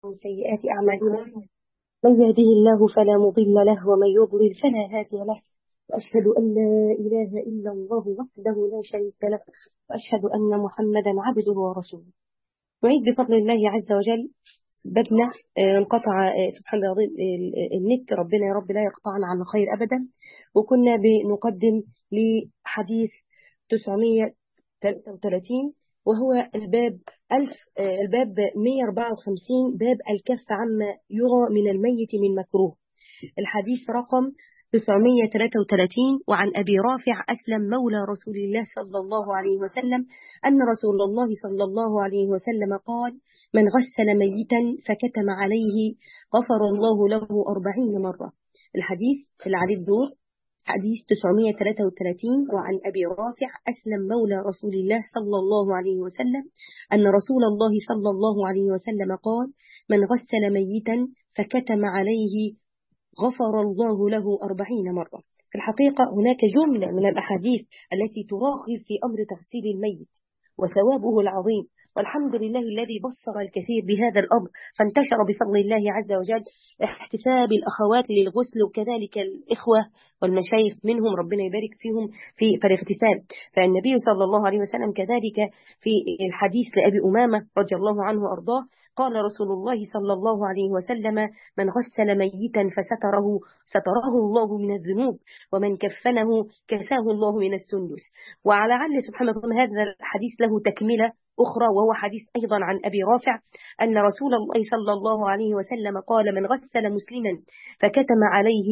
من سيئات أعمالنا من يهده الله فلا مضل له ومن يضلل فلا هادي له وأشهد أن لا إله إلا الله وحده لا شريك له وأشهد أن محمدا عبده ورسوله نعيد بفضل الله عز وجل بابنا آه، انقطع آه، سبحان الله العظيم ال- النت ربنا يا رب لا يقطعنا عن الخير أبدا وكنا بنقدم لحديث 933 وهو الباب ألف آه، الباب 154 باب الكف عما يرى من الميت من مكروه الحديث رقم 933 وعن أبي رافع أسلم مولى رسول الله صلى الله عليه وسلم أن رسول الله صلى الله عليه وسلم قال من غسل ميتا فكتم عليه غفر الله له أربعين مرة الحديث اللي عليه الدور حديث 933 وعن أبي رافع أسلم مولى رسول الله صلى الله عليه وسلم أن رسول الله صلى الله عليه وسلم قال من غسل ميتا فكتم عليه غفر الله له أربعين مرة في الحقيقة هناك جملة من الأحاديث التي تراغب في أمر تغسيل الميت وثوابه العظيم والحمد لله الذي بصر الكثير بهذا الأمر فانتشر بفضل الله عز وجل احتساب الأخوات للغسل وكذلك الإخوة والمشايخ منهم ربنا يبارك فيهم في في الاغتسال فالنبي صلى الله عليه وسلم كذلك في الحديث لأبي أمامة رضي الله عنه وأرضاه قال رسول الله صلى الله عليه وسلم من غسل ميتا فستره ستره الله من الذنوب ومن كفنه كساه الله من السندس وعلى عل سبحانه وتعالى هذا الحديث له تكملة أخرى وهو حديث أيضا عن أبي رافع أن رسول الله صلى الله عليه وسلم قال من غسل مسلما فكتم عليه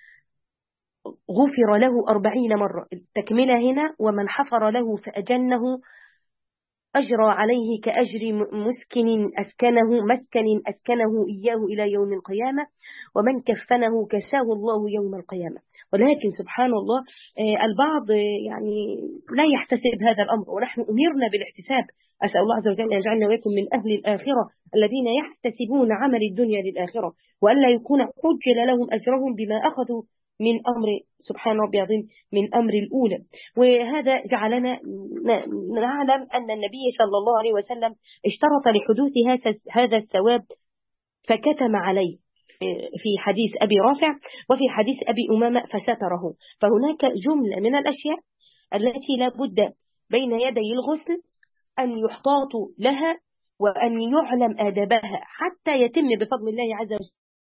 غفر له أربعين مرة التكملة هنا ومن حفر له فأجنه أجرى عليه كأجر مسكن أسكنه مسكن أسكنه إياه إلى يوم القيامة ومن كفنه كساه الله يوم القيامة ولكن سبحان الله آه، البعض آه، يعني لا يحتسب هذا الأمر ونحن أمرنا بالاحتساب أسأل الله عز وجل أن يجعلنا وإياكم من أهل الآخرة الذين يحتسبون عمل الدنيا للآخرة وألا يكون حجل لهم أجرهم بما أخذوا من أمر سبحان ربي العظيم من أمر الأولى وهذا جعلنا ن- نعلم أن النبي صلى الله عليه وسلم اشترط لحدوث هذا- هذا الثواب فكتم عليه في حديث أبي رافع وفي حديث أبي أمامة فستره فهناك جملة من الأشياء التي لا بد بين يدي الغسل أن يحتاط لها وأن يعلم آدابها حتى يتم بفضل الله عز وجل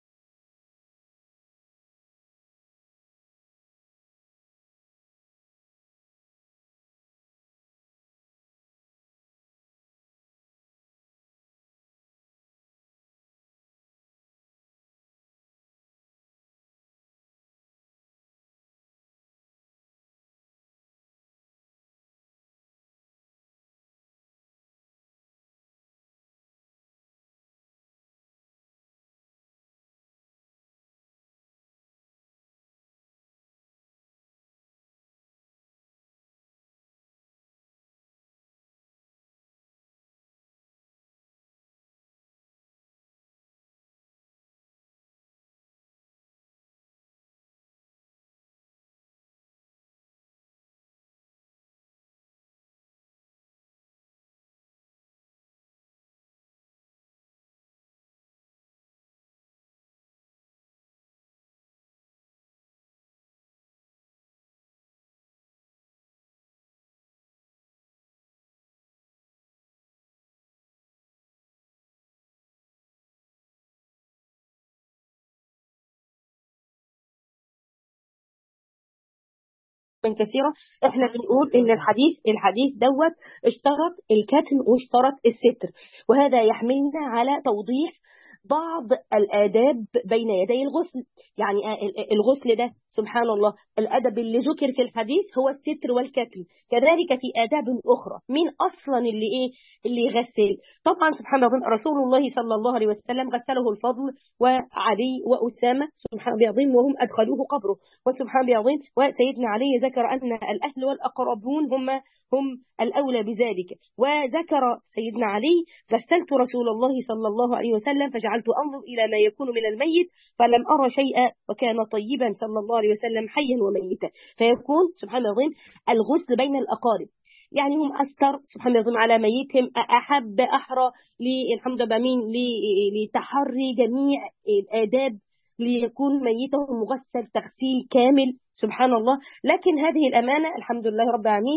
من كثيرة احنا بنقول ان الحديث الحديث دوت اشترط الكتم واشترط الستر وهذا يحملنا على توضيح بعض الآداب بين يدي الغسل يعني ال- الغسل ده سبحان الله الأدب اللي ذكر في الحديث هو الستر والكتم كذلك في آداب أخرى مين أصلا اللي إيه اللي يغسل طبعا سبحان الله رسول الله صلى الله عليه وسلم غسله الفضل وعلي وأسامة سبحان الله العظيم وهم أدخلوه قبره وسبحان الله العظيم وسيدنا علي ذكر أن الأهل والأقربون هم هم الأولى بذلك وذكر سيدنا علي غسلت رسول الله صلى الله عليه وسلم فجعلت أنظر إلى ما يكون من الميت فلم أرى شيئا وكان طيبا صلى الله عليه وسلم حيا وميتا فيكون سبحان الله العظيم الغسل بين الأقارب يعني هم أستر سبحان الله على ميتهم أحب أحرى الحمد لله مين لتحري جميع الآداب ليكون ميتهم مغسل تغسيل كامل سبحان الله لكن هذه الأمانة الحمد لله رب العالمين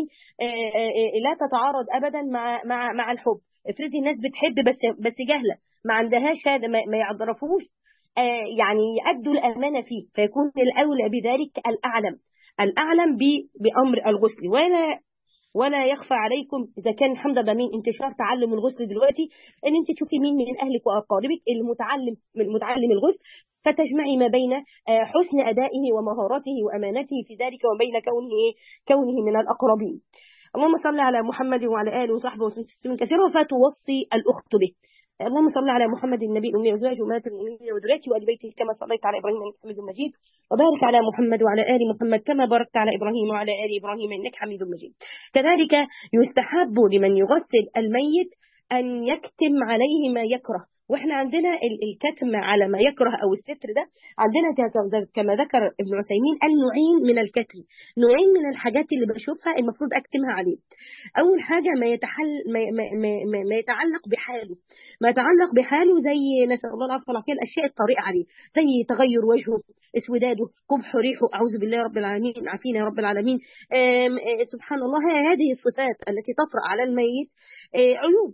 لا تتعارض أبدا مع مع مع الحب افرضي الناس بتحب بس بس جهلة ما عندهاش هذا ما يعرفوش يعني يأدوا الأمانة فيه فيكون الأولى بذلك الأعلم الأعلم بأمر الغسل ولا ولا يخفى عليكم إذا كان الحمد لله من انتشار تعلم الغسل دلوقتي إن أنت تشوفي مين من أهلك وأقاربك المتعلم من متعلم الغسل فتجمعي ما بين حسن أدائه ومهارته وأمانته في ذلك وبين كونه كونه من الأقربين اللهم صل على محمد وعلى آله وصحبه وسلم كثيرا فتوصي الأخت به اللهم صل على محمد النبي الأمي وزواجه وأمهات المؤمنين وذريته وآل بيته كما صليت على إبراهيم إنك حميد مجيد وبارك على محمد وعلى آل محمد كما باركت على إبراهيم وعلى آل إبراهيم إنك حميد مجيد كذلك يستحب لمن يغسل الميت أن يكتم عليه ما يكره واحنا عندنا الكتم على ما يكره او الستر ده عندنا كما ذكر ابن عثيمين قال نوعين من الكتم نوعين من الحاجات اللي بشوفها المفروض اكتمها عليه اول حاجه ما يتحل ما, ما, ما, ما يتعلق بحاله ما يتعلق بحاله زي نسال الله العافيه والعافيه الاشياء الطريقه عليه زي تغير وجهه اسوداده قبح ريحه اعوذ بالله رب العالمين عافينا يا رب العالمين سبحان الله هذه الصفات التي تطرا على الميت عيوب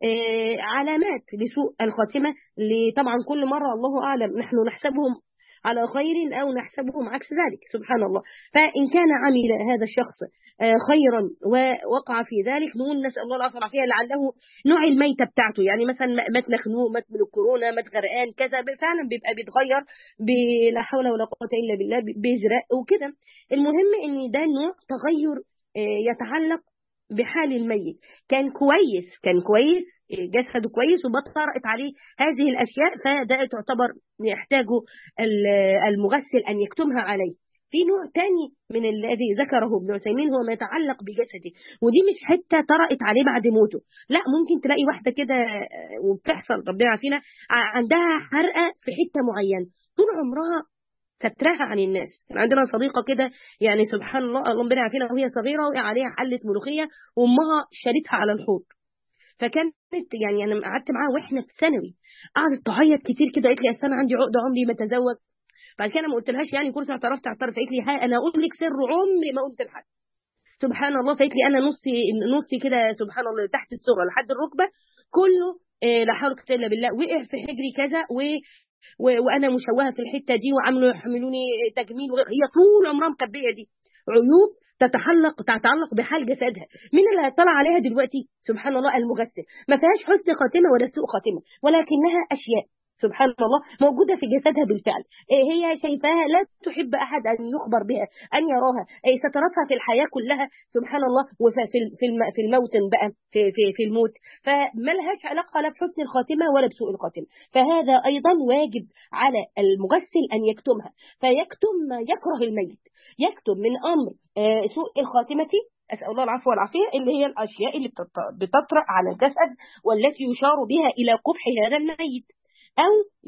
علامات لسوء الخاتمة اللي طبعا كل مرة الله أعلم نحن نحسبهم على خير أو نحسبهم عكس ذلك سبحان الله فإن كان عمل هذا الشخص خيرا ووقع في ذلك نقول نسأل الله العافية والعافية لعله نوع الميتة بتاعته يعني مثلا مات مخنوق مات من الكورونا مات غرقان كذا فعلا بيبقى بيتغير بلا حول ولا قوة إلا بالله بيزرق وكده المهم إن ده نوع تغير يتعلق بحال الميت كان كويس كان كويس جسده كويس وبطرقت عليه هذه الأشياء فده تعتبر يحتاجه المغسل أن يكتمها عليه في نوع تاني من الذي ذكره ابن عثيمين هو ما يتعلق بجسده ودي مش حتة طرقت عليه بعد موته لا ممكن تلاقي واحدة كده وبتحصل ربنا يعافينا عندها حرقة في حتة معينة طول عمرها سترها عن الناس كان عندنا صديقة كده يعني سبحان الله اللهم ربنا يعافينا وهي صغيرة وقع عليها حلة ملوخية وأمها شالتها على الحوض فكانت يعني انا قعدت معاها واحنا في ثانوي قعدت تعيط كتير كده قالت لي اصل انا عندي عقده عمري ما اتزوج بعد كده ما قلتلهاش يعني كل ساعه اعترفت اعترف قالت لي ها انا اقول لك سر عمري ما قلت لحد سبحان الله فقالت لي انا نصي نصي كده سبحان الله تحت الصغر لحد الركبه كله لا حول ولا قوه الا بالله وقع في حجري كذا و وانا مشوهه في الحته دي وعملوا يحملوني تجميل هي طول عمرها مكبيه دي عيوب تتعلق تتعلق بحال جسدها مين اللي هيطلع عليها دلوقتي سبحان الله المغسل ما فيهاش حسن خاتمه ولا سوء خاتمه ولكنها اشياء سبحان الله موجودة في جسدها بالفعل هي شايفاها لا تحب أحد أن يخبر بها أن يراها سترتها في الحياة كلها سبحان الله وفي في الموت بقى في, في, في الموت فما لهاش علاقة لا بحسن الخاتمة ولا بسوء الخاتمة فهذا أيضا واجب على المغسل أن يكتمها فيكتم ما يكره الميت يكتم من أمر سوء الخاتمة أسأل الله العفو والعافية اللي هي الأشياء اللي بتطرأ على الجسد والتي يشار بها إلى قبح هذا الميت أو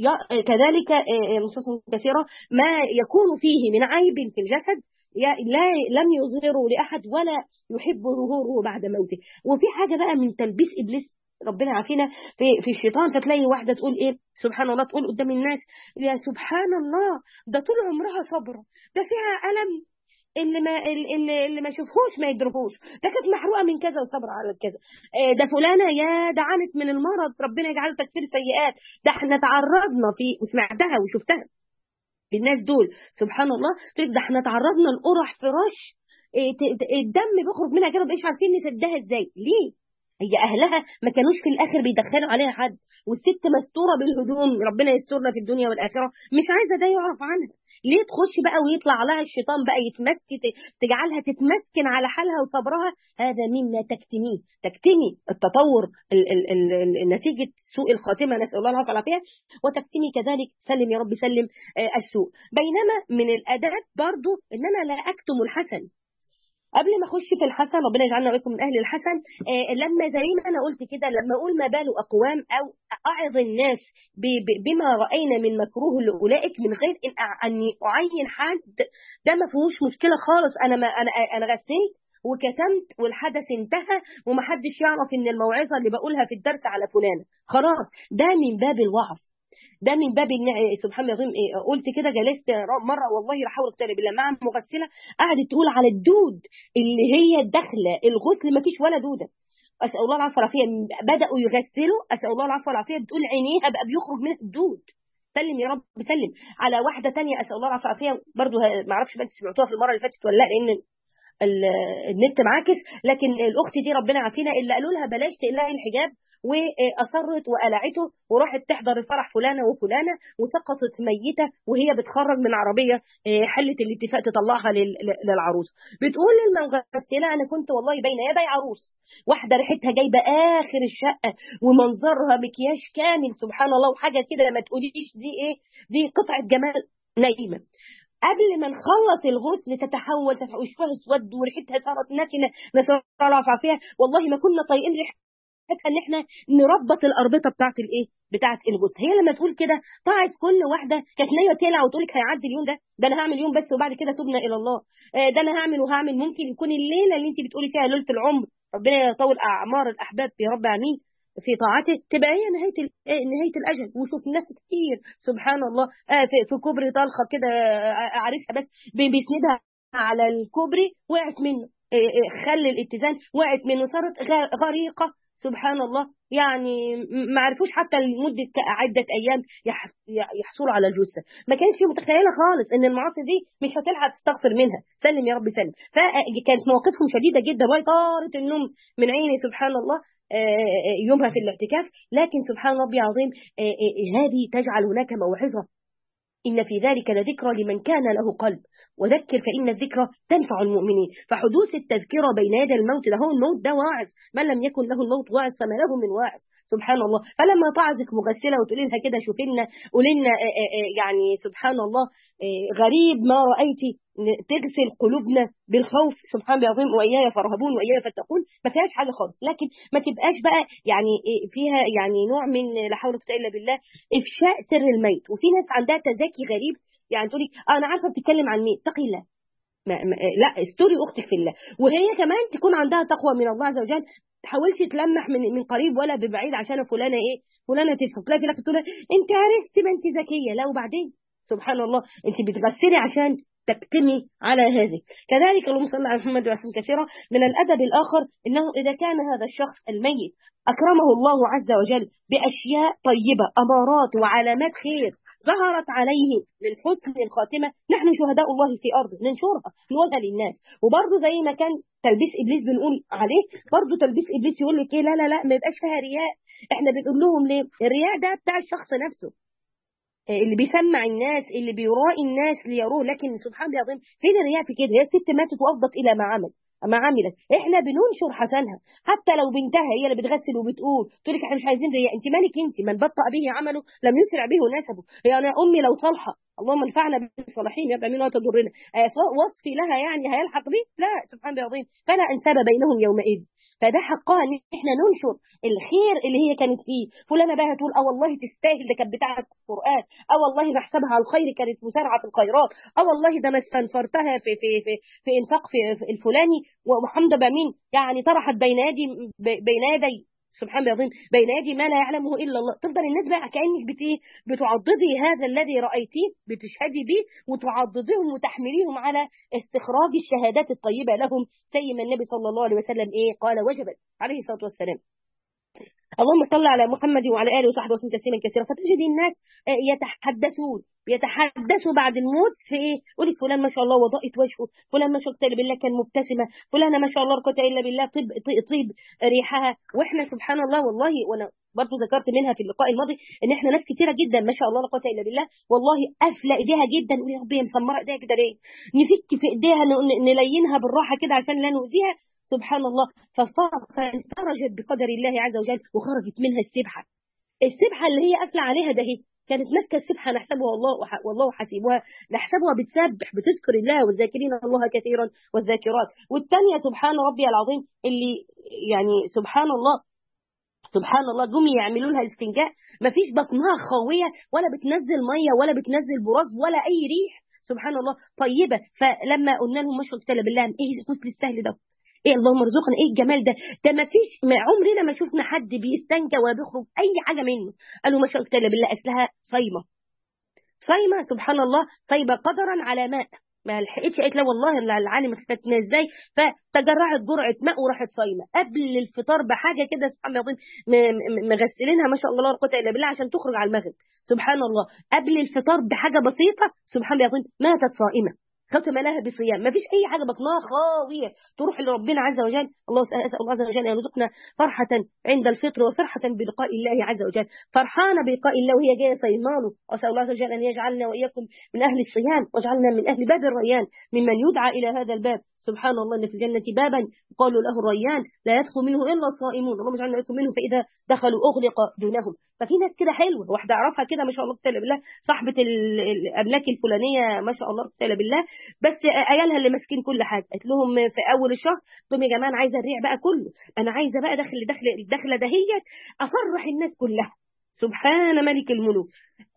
كذلك نصوص كثيرة ما يكون فيه من عيب في الجسد لا لم يظهره لأحد ولا يحب ظهوره بعد موته وفي حاجة بقى من تلبيس إبليس ربنا عافينا في في الشيطان فتلاقي واحده تقول ايه سبحان الله تقول قدام الناس يا سبحان الله ده طول عمرها صبره ده فيها الم اللي ما اللي, اللي ما شافوش ما يدركوش ده كانت محروقه من كذا وصبر على كذا ده فلانه يا ده عانت من المرض ربنا يجعله تكفير سيئات ده احنا تعرضنا في وسمعتها وشفتها الناس دول سبحان الله ده احنا تعرضنا لقرح فراش الدم بيخرج منها كده مش عارفين نسدها ازاي ليه هي اهلها ما كانوش في الاخر بيدخلوا عليها حد والست مستوره بالهدوم ربنا يسترنا في الدنيا والاخره مش عايزه ده يعرف عنها ليه تخش بقى ويطلع لها الشيطان بقى يتمسك تجعلها تتمسكن على حالها وصبرها هذا مما تكتميه تكتمي التطور ال ال ال نتيجه سوء الخاتمه نسال الله العافيه والعافيه وتكتمي كذلك سلم يا رب سلم السوء بينما من الاداب برضو ان انا لا اكتم الحسن قبل ما اخش في الحسن ربنا يجعلنا واياكم من اهل الحسن آه لما زي ما انا قلت كده لما اقول ما بال اقوام او اعظ الناس بما راينا من مكروه لاولئك من غير ان ان اعين حد ده ما فيهوش مشكله خالص انا ما انا انا غسلت وكتمت والحدث انتهى ومحدش يعرف ان الموعظه اللي بقولها في الدرس على فلانه خلاص ده من باب الوعظ ده من باب ان سبحان الله العظيم إيه، قلت كده جلست مره والله لا حول ولا قوه الا بالله مع مغسله قعدت تقول على الدود اللي هي داخله الغسل ما فيش ولا دوده اسال الله العفو والعافيه بداوا يغسلوا اسال الله العفو والعافيه بتقول عينيها بقى بيخرج منها الدود سلم يا رب سلم على واحده تانية اسال الله العفو والعافيه برضه ما اعرفش بقى سمعتوها في المره اللي فاتت ولا لا لان النت معاكس لكن الاخت دي ربنا عافينا اللي قالوا لها بلاش تقلعي الحجاب واصرت وقلعته وراحت تحضر الفرح فلانه وفلانه وسقطت ميته وهي بتخرج من عربيه حله الاتفاق تطلعها للعروس بتقول للمغسله انا كنت والله بين يدي عروس واحده ريحتها جايبه اخر الشقه ومنظرها مكياج كامل سبحان الله وحاجه كده ما تقوليش دي ايه دي قطعه جمال نايمه قبل ما نخلص الغسل تتحول وشها اسود وريحتها صارت نتنه نسال الله العافيه والله ما كنا طايقين ريحتها ان احنا نربط الاربطه بتاعت الايه بتاعت الغسل هي لما تقول كده طاعت كل واحده كانت ناويه تقلع وتقول لك هيعدي اليوم ده ده انا هعمل يوم بس وبعد كده تبنا الى الله آه ده انا هعمل وهعمل ممكن يكون الليله اللي انت بتقولي فيها ليله العمر ربنا يطول اعمار الاحباب يا رب امين في طاعته تبقى هي نهايه نهايه الاجل وشوف ناس كتير سبحان الله آه في, في كوبري طلخه كده عريسها بس بيسندها على الكوبري وقعت منه خل الاتزان وقعت منه صارت غريقه سبحان الله يعني ما عرفوش حتى لمدة عدة أيام يحصلوا على الجثة ما كانش متخيلة خالص إن المعاصي دي مش هتلحق تستغفر منها سلم يا رب سلم فكانت مواقفهم شديدة جدا وهي طارت النوم من عيني سبحان الله يومها في الاعتكاف لكن سبحان ربي العظيم هذه تجعل هناك موعظة إن في ذلك لذكرى لمن كان له قلب وذكر فإن الذكرى تنفع المؤمنين فحدوث التذكرة بين يدي الموت ده هو الموت ده واعظ من لم يكن له الموت واعظ فما له من واعظ سبحان الله فلما تعظك مغسلة وتقول لها كده شوفي لنا قولي لنا يعني سبحان الله غريب ما رأيتي تغسل قلوبنا بالخوف سبحان الله العظيم وإياي فارهبون وإياي فاتقون ما فيهاش حاجة خالص لكن ما تبقاش بقى يعني فيها يعني نوع من لا حول ولا قوة إلا بالله إفشاء سر الميت وفي ناس عندها تزكي غريب يعني تقولي أنا عارفة بتتكلم عن مين تقي الله ما ما لا استوري اختك في الله وهي كمان تكون عندها تقوى من الله عز وجل تحاولش تلمح من من قريب ولا ببعيد عشان فلانه ايه فلانه تفهم تلاقي لك تقول انت عرفتي ما انت ذكيه لا وبعدين سبحان الله انت بتغسلي عشان تكتمي على هذه كذلك اللهم صل على محمد وسلم كثيرا من الادب الاخر انه اذا كان هذا الشخص الميت اكرمه الله عز وجل باشياء طيبه امارات وعلامات خير ظهرت عليه من حسن الخاتمة نحن شهداء الله في أرضه ننشرها نقولها للناس وبرضه زي ما كان تلبيس إبليس بنقول عليه برضه تلبيس إبليس يقول لك إيه لا لا لا ما يبقاش فيها رياء إحنا بنقول لهم ليه الرياء ده بتاع الشخص نفسه اللي بيسمع الناس اللي بيرائي الناس ليروه لكن سبحان الله العظيم فين الرياء في كده هي الست ماتت وافضت الى ما عمل ما عملت احنا بننشر حسنها حتى لو بنتها هي اللي بتغسل وبتقول تقول لك احنا مش عايزين رياء انت مالك انت من بطأ به عمله لم يسرع به نسبه هي انا امي لو صالحه اللهم انفعنا بالصالحين يبقى مين تضرنا وصفي لها يعني هيلحق به لا سبحان الله العظيم فلا انساب بينهم يومئذ فده حقها ان احنا ننشر الخير اللي هي كانت فيه فلانه بقى تقول اه والله تستاهل ده كانت بتاعه القران اه والله نحسبها على الخير كانت مسارعه في الخيرات اه والله ده انا استنفرتها في في في في انفاق في, في الفلاني وحمد بامين يعني طرحت بين يدي بين يدي سبحان الله العظيم بين يدي ما لا يعلمه الا الله تفضل الناس بقى كانك بت بتعضدي هذا الذي رايتيه بتشهدي به وتعضديهم وتحمليهم على استخراج الشهادات الطيبه لهم زي ما النبي صلى الله عليه وسلم ايه قال وجبت عليه الصلاه والسلام اللهم صل على محمد وعلى اله وصحبه وسلم تسليما كثيرا فتجد الناس يتحدثون يتحدثوا بعد الموت في ايه قولي فلان ما شاء الله وضاءت وجهه فلان ما شاء الله بالله كان مبتسمه فلانه ما شاء الله لا الا بالله طيب طيب ريحها واحنا سبحان الله والله وانا برضه ذكرت منها في اللقاء الماضي ان احنا ناس كتيره جدا ما شاء الله لا قوه الا بالله والله قافله ايديها جدا نقول يا رب هي مسمره ايديها كده ليه؟ نفك في ايديها نلينها بالراحه كده عشان لا نؤذيها سبحان الله فانفرجت بقدر الله عز وجل وخرجت منها السبحه السبحه اللي هي قافله عليها ده هي كانت ماسكه السبحه نحسبها والله والله حسيبها نحسبها بتسبح بتذكر الله والذاكرين الله كثيرا والذاكرات والثانيه سبحان ربي العظيم اللي يعني سبحان الله سبحان الله جم يعملوا لها استنجاء مفيش بطنها خاويه ولا بتنزل ميه ولا بتنزل براز ولا اي ريح سبحان الله طيبه فلما قلنا لهم مشوا كتاب بالله ايه الغسل السهل ده ايه اللهم ارزقنا ايه الجمال ده ده ما فيش ما عمرنا ما شفنا حد بيستنجى وبيخرج اي حاجه منه قالوا ما شاء الله بالله اصلها صايمه صايمه سبحان الله صايمه قدرا على ماء ما لحقتش قالت لا والله العالم اختتنا ازاي فتجرعت جرعه ماء وراحت صايمه قبل الفطار بحاجه كده سبحان الله مغسلينها ما شاء الله لا قوه الا بالله عشان تخرج على المغرب سبحان الله قبل الفطار بحاجه بسيطه سبحان الله ماتت صائمه ختم لها بصيام ما فيش اي حاجه بطنها خاويه تروح لربنا عز وجل الله اسال الله عز وجل ان يرزقنا فرحه عند الفطر وفرحه بلقاء الله عز وجل فرحانه بلقاء الله وهي جايه صيمانه واسال الله عز وجل ان يجعلنا واياكم من اهل الصيام واجعلنا من اهل باب الريان ممن يدعى الى هذا الباب سبحان الله ان في الجنه بابا قالوا له الريان لا يدخل منه الا الصائمون اللهم اجعلنا واياكم منه فاذا دخلوا اغلق دونهم ففي ناس كده حلوه واحده اعرفها كده ما شاء الله تعالى بالله صاحبه الاملاك الفلانيه ما شاء الله تعالى بالله بس عيالها اللي ماسكين كل حاجه قالت لهم في اول الشهر قلت لهم يا جماعه انا عايزه الريع بقى كله انا عايزه بقى دخل دخل الدخله دهيت افرح الناس كلها سبحان ملك الملوك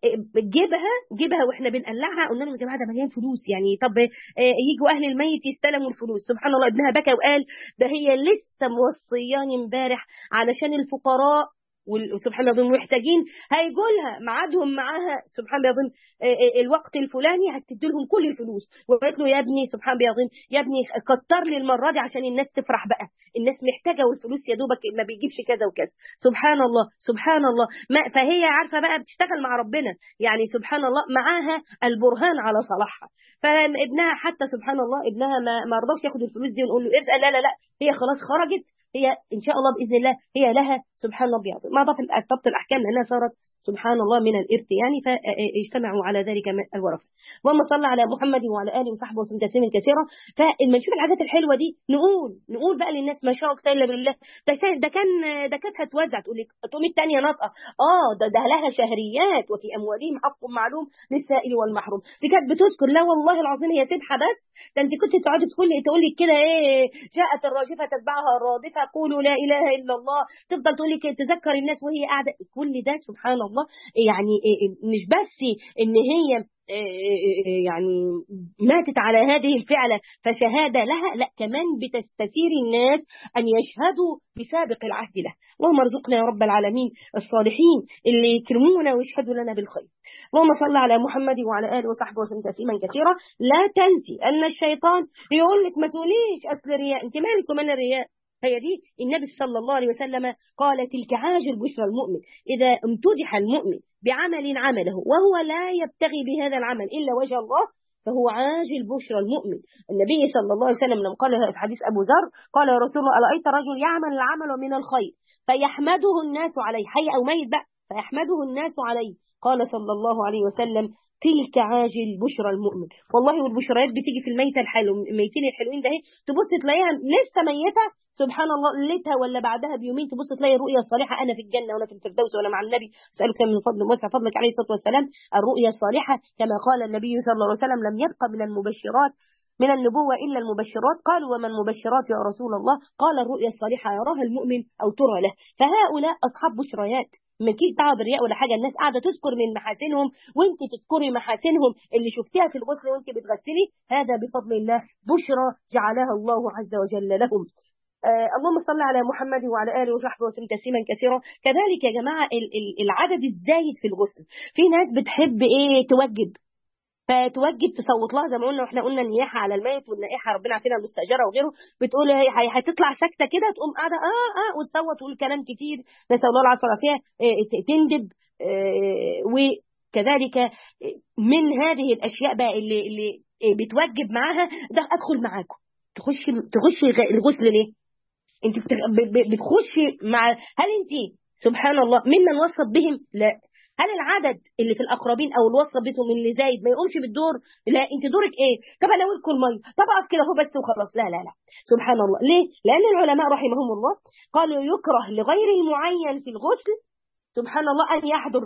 جيبها جيبها واحنا بنقلعها قلنا لهم يا جماعه ده مليان فلوس يعني طب يجوا اهل الميت يستلموا الفلوس سبحان الله ابنها بكى وقال ده هي لسه موصياني امبارح علشان الفقراء وسبحان الله العظيم محتاجين هيجوا لها ميعادهم معاها سبحان الله العظيم الوقت الفلاني هتدي لهم كل الفلوس وقالت له يا ابني سبحان الله العظيم يا ابني كتر لي المره دي عشان الناس تفرح بقى الناس محتاجه والفلوس يا دوبك ما بيجيبش كذا وكذا سبحان الله سبحان الله ما فهي عارفه بقى بتشتغل مع ربنا يعني سبحان الله معاها البرهان على صلاحها فابنها حتى سبحان الله ابنها ما ما رضاش ياخد الفلوس دي ونقول له ارزق لا لا لا هي خلاص خرجت هي إن شاء الله بإذن الله هي لها سبحان الله بيعظم ما ضاف ضبط الأحكام لأنها صارت سبحان الله من الإرث يعني فاجتمعوا على ذلك الورثة اللهم صل على محمد وعلى آله وصحبه وسلم تسليما كثيرا فلما نشوف العادات الحلوة دي نقول نقول بقى للناس ما شاء الله إلا بالله ده كان ده كان ده كانت هتوزع تقول لك تقوم الثانية ناطقة اه ده ده لها شهريات وفي أموالهم حق معلوم للسائل والمحروم دي كانت بتذكر لا والله العظيم هي سبحة بس ده انت كنت تقعدي تقولي تقول لك كده ايه جاءت الراجفة تتبعها الرادفة قولوا لا إله إلا الله تفضل تقول لك تذكر الناس وهي قاعدة كل ده سبحان الله يعني مش بس إن هي يعني ماتت على هذه الفعلة فشهادة لها لا كمان بتستثير الناس أن يشهدوا بسابق العهد له اللهم ارزقنا يا رب العالمين الصالحين اللي يكرمونا ويشهدوا لنا بالخير اللهم صل على محمد وعلى آله وصحبه وسلم تسليما كثيرا لا تنسي أن الشيطان يقول لك ما تقوليش أصل رياء أنت مالك ومال الرياء هي دي النبي صلى الله عليه وسلم قال تلك عاجل بشرى المؤمن إذا امتدح المؤمن بعمل عمله وهو لا يبتغي بهذا العمل إلا وجه الله فهو عاجل بشرى المؤمن النبي صلى الله عليه وسلم لما قال في حديث أبو ذر قال يا رسول الله أرأيت رجل يعمل العمل من الخير فيحمده الناس عليه حي أو ميت بقى فيحمده الناس عليه قال صلى الله عليه وسلم تلك عاجل بشرى المؤمن والله والبشريات بتيجي في الميتة الحلو الميتين الحلوين ده تبص تلاقيها لسه ميتة سبحان الله ليلتها ولا بعدها بيومين تبص تلاقي الرؤيا الصالحة أنا في الجنة وأنا في الفردوس وأنا مع النبي أسألك من فضل وسع فضلك عليه الصلاة والسلام الرؤيا الصالحة كما قال النبي صلى الله عليه وسلم لم يبقى من المبشرات من النبوة إلا المبشرات قالوا وما المبشرات يا رسول الله قال الرؤيا الصالحة يراها المؤمن أو ترى له فهؤلاء أصحاب بشريات ما تجيش دعوه بالرياء ولا حاجه الناس قاعده تذكر من محاسنهم وانت تذكري محاسنهم اللي شفتيها في الغسل وانت بتغسلي هذا بفضل الله بشرى جعلها الله عز وجل لهم آه اللهم صل على محمد وعلى اله وصحبه وسلم تسليما كثيرا كذلك يا جماعه العدد الزايد في الغسل في ناس بتحب ايه توجب فتوجب تصوت لها زي ما قلنا واحنا قلنا النياحه على الميت والنائحه ربنا عارفينها المستاجره وغيره بتقول هي هتطلع ساكته كده تقوم قاعده اه اه وتصوت وتقول كلام كتير نسال الله العافيه والعافيه تندب وكذلك من هذه الاشياء بقى اللي اللي بتوجب معاها ده ادخل معاكم تخش تخش الغسل ليه؟ انت بتخشي مع هل انت سبحان الله ممن وصف بهم؟ لا هل العدد اللي في الاقربين او الوصف بيتهم اللي زايد ما يقومش بالدور لا انت دورك ايه طب انا لكم الميه طب اقف كده اهو بس وخلاص لا لا لا سبحان الله ليه لان العلماء رحمهم الله قالوا يكره لغير المعين في الغسل سبحان الله ان يحضر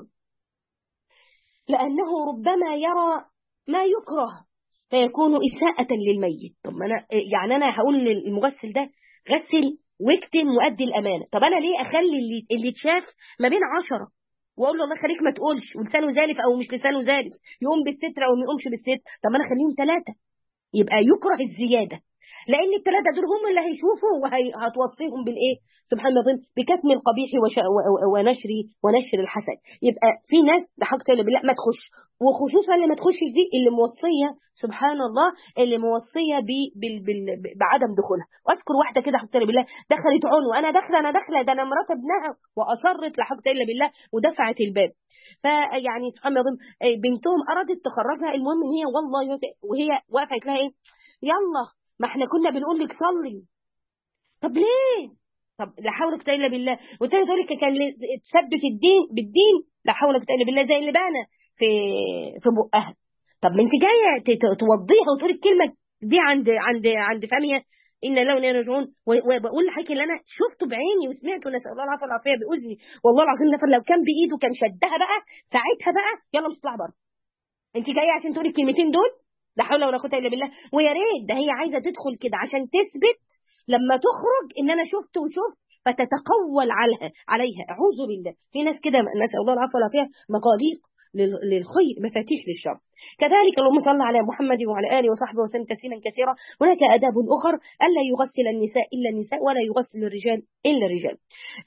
لانه ربما يرى ما يكره فيكون اساءة للميت طب انا يعني انا هقول للمغسل ده غسل واكتم وادي الامانه طب انا ليه اخلي اللي اللي اتشاف ما بين عشرة واقول له الله خليك ما تقولش ولسانه زالف او مش لسانه زالف يقوم بالستر او ما يقومش بالستر طب انا اخليهم ثلاثه يبقى يكره الزياده لان الثلاثه دول هم اللي هيشوفوا وهتوصيهم بالايه سبحان الله بكتم القبيح وش... ونشر ونشر الحسد يبقى في ناس لحقت بالله ما تخش وخصوصا اللي ما تخش دي اللي موصيه سبحان الله اللي موصيه ب... بال... بال... بعدم دخولها واذكر واحده كده حقت بالله دخلت عنوه انا داخله انا داخله ده انا مرات ابنها واصرت لحقت الا بالله ودفعت الباب فيعني سبحان الله بنتهم ارادت تخرجها المهم ان هي والله وهي وقفت لها ايه يلا ما احنا كنا بنقول لك صلي طب ليه طب لا حول ولا قوه الا بالله وتاني تقول لك كان تسب في الدين بالدين لا حول ولا قوه الا بالله زي اللي بانا في في بقها طب ما انت جايه توضيها وتقولي الكلمه دي عند عند عند فاميه ان لو يرجعون وبقول لحضرتك اللي انا شفته بعيني وسمعته نسال الله العافيه والعافيه باذني والله العظيم نفر لو كان بايده كان شدها بقى ساعتها بقى يلا مش تطلع بره انت جايه عشان تقولي الكلمتين دول لا حول ولا قوه الا بالله ويا ريت ده هي عايزه تدخل كده عشان تثبت لما تخرج ان انا شفت وشفت فتتقول عليها عليها اعوذ بالله في ناس كده نسال الله العافيه والعافيه مقاليق للخير مفاتيح للشر كذلك اللهم صل على محمد وعلى اله وصحبه وسلم تسليما كثيرا هناك اداب اخر الا يغسل النساء الا النساء ولا يغسل الرجال الا الرجال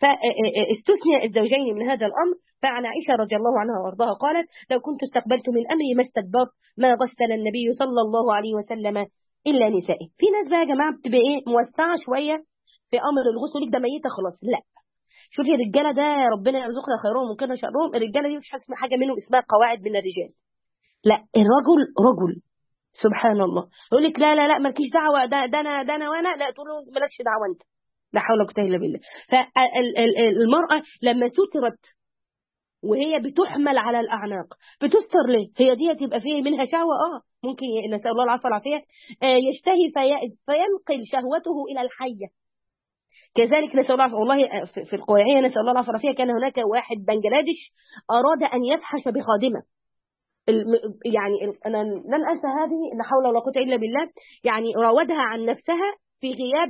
فاستثنى الزوجين من هذا الامر فعن عائشه رضي الله عنها وارضاها قالت لو كنت استقبلت من امري ما استدبرت ما غسل النبي صلى الله عليه وسلم الا نسائه في ناس بقى يا جماعه بتبقى ايه موسعه شويه في امر الغسل لك ده ميته خلاص لا شوفي الرجاله ده ربنا يرزقنا خيرهم وكنا شرهم الرجاله دي مش اسمها حاجه منهم اسمها قواعد من الرجال لا الرجل رجل سبحان الله يقول لك لا لا لا مالكيش دعوه ده ده انا ده انا وانا لا تقول له مالكش دعوه انت لا حول ولا قوه الا بالله فالمراه لما سترت وهي بتحمل على الاعناق بتستر ليه هي دي هتبقى فيه منها شهوه اه ممكن نسال الله العافيه والعافيه آه يشتهي في فينقل شهوته الى الحيه كذلك نسال الله والله في القويعيه نسال الله العافيه والعافيه كان هناك واحد بنجلاديش اراد ان يفحش بخادمه يعني انا لن انسى هذه لا حول ولا قوه الا بالله يعني راودها عن نفسها في غياب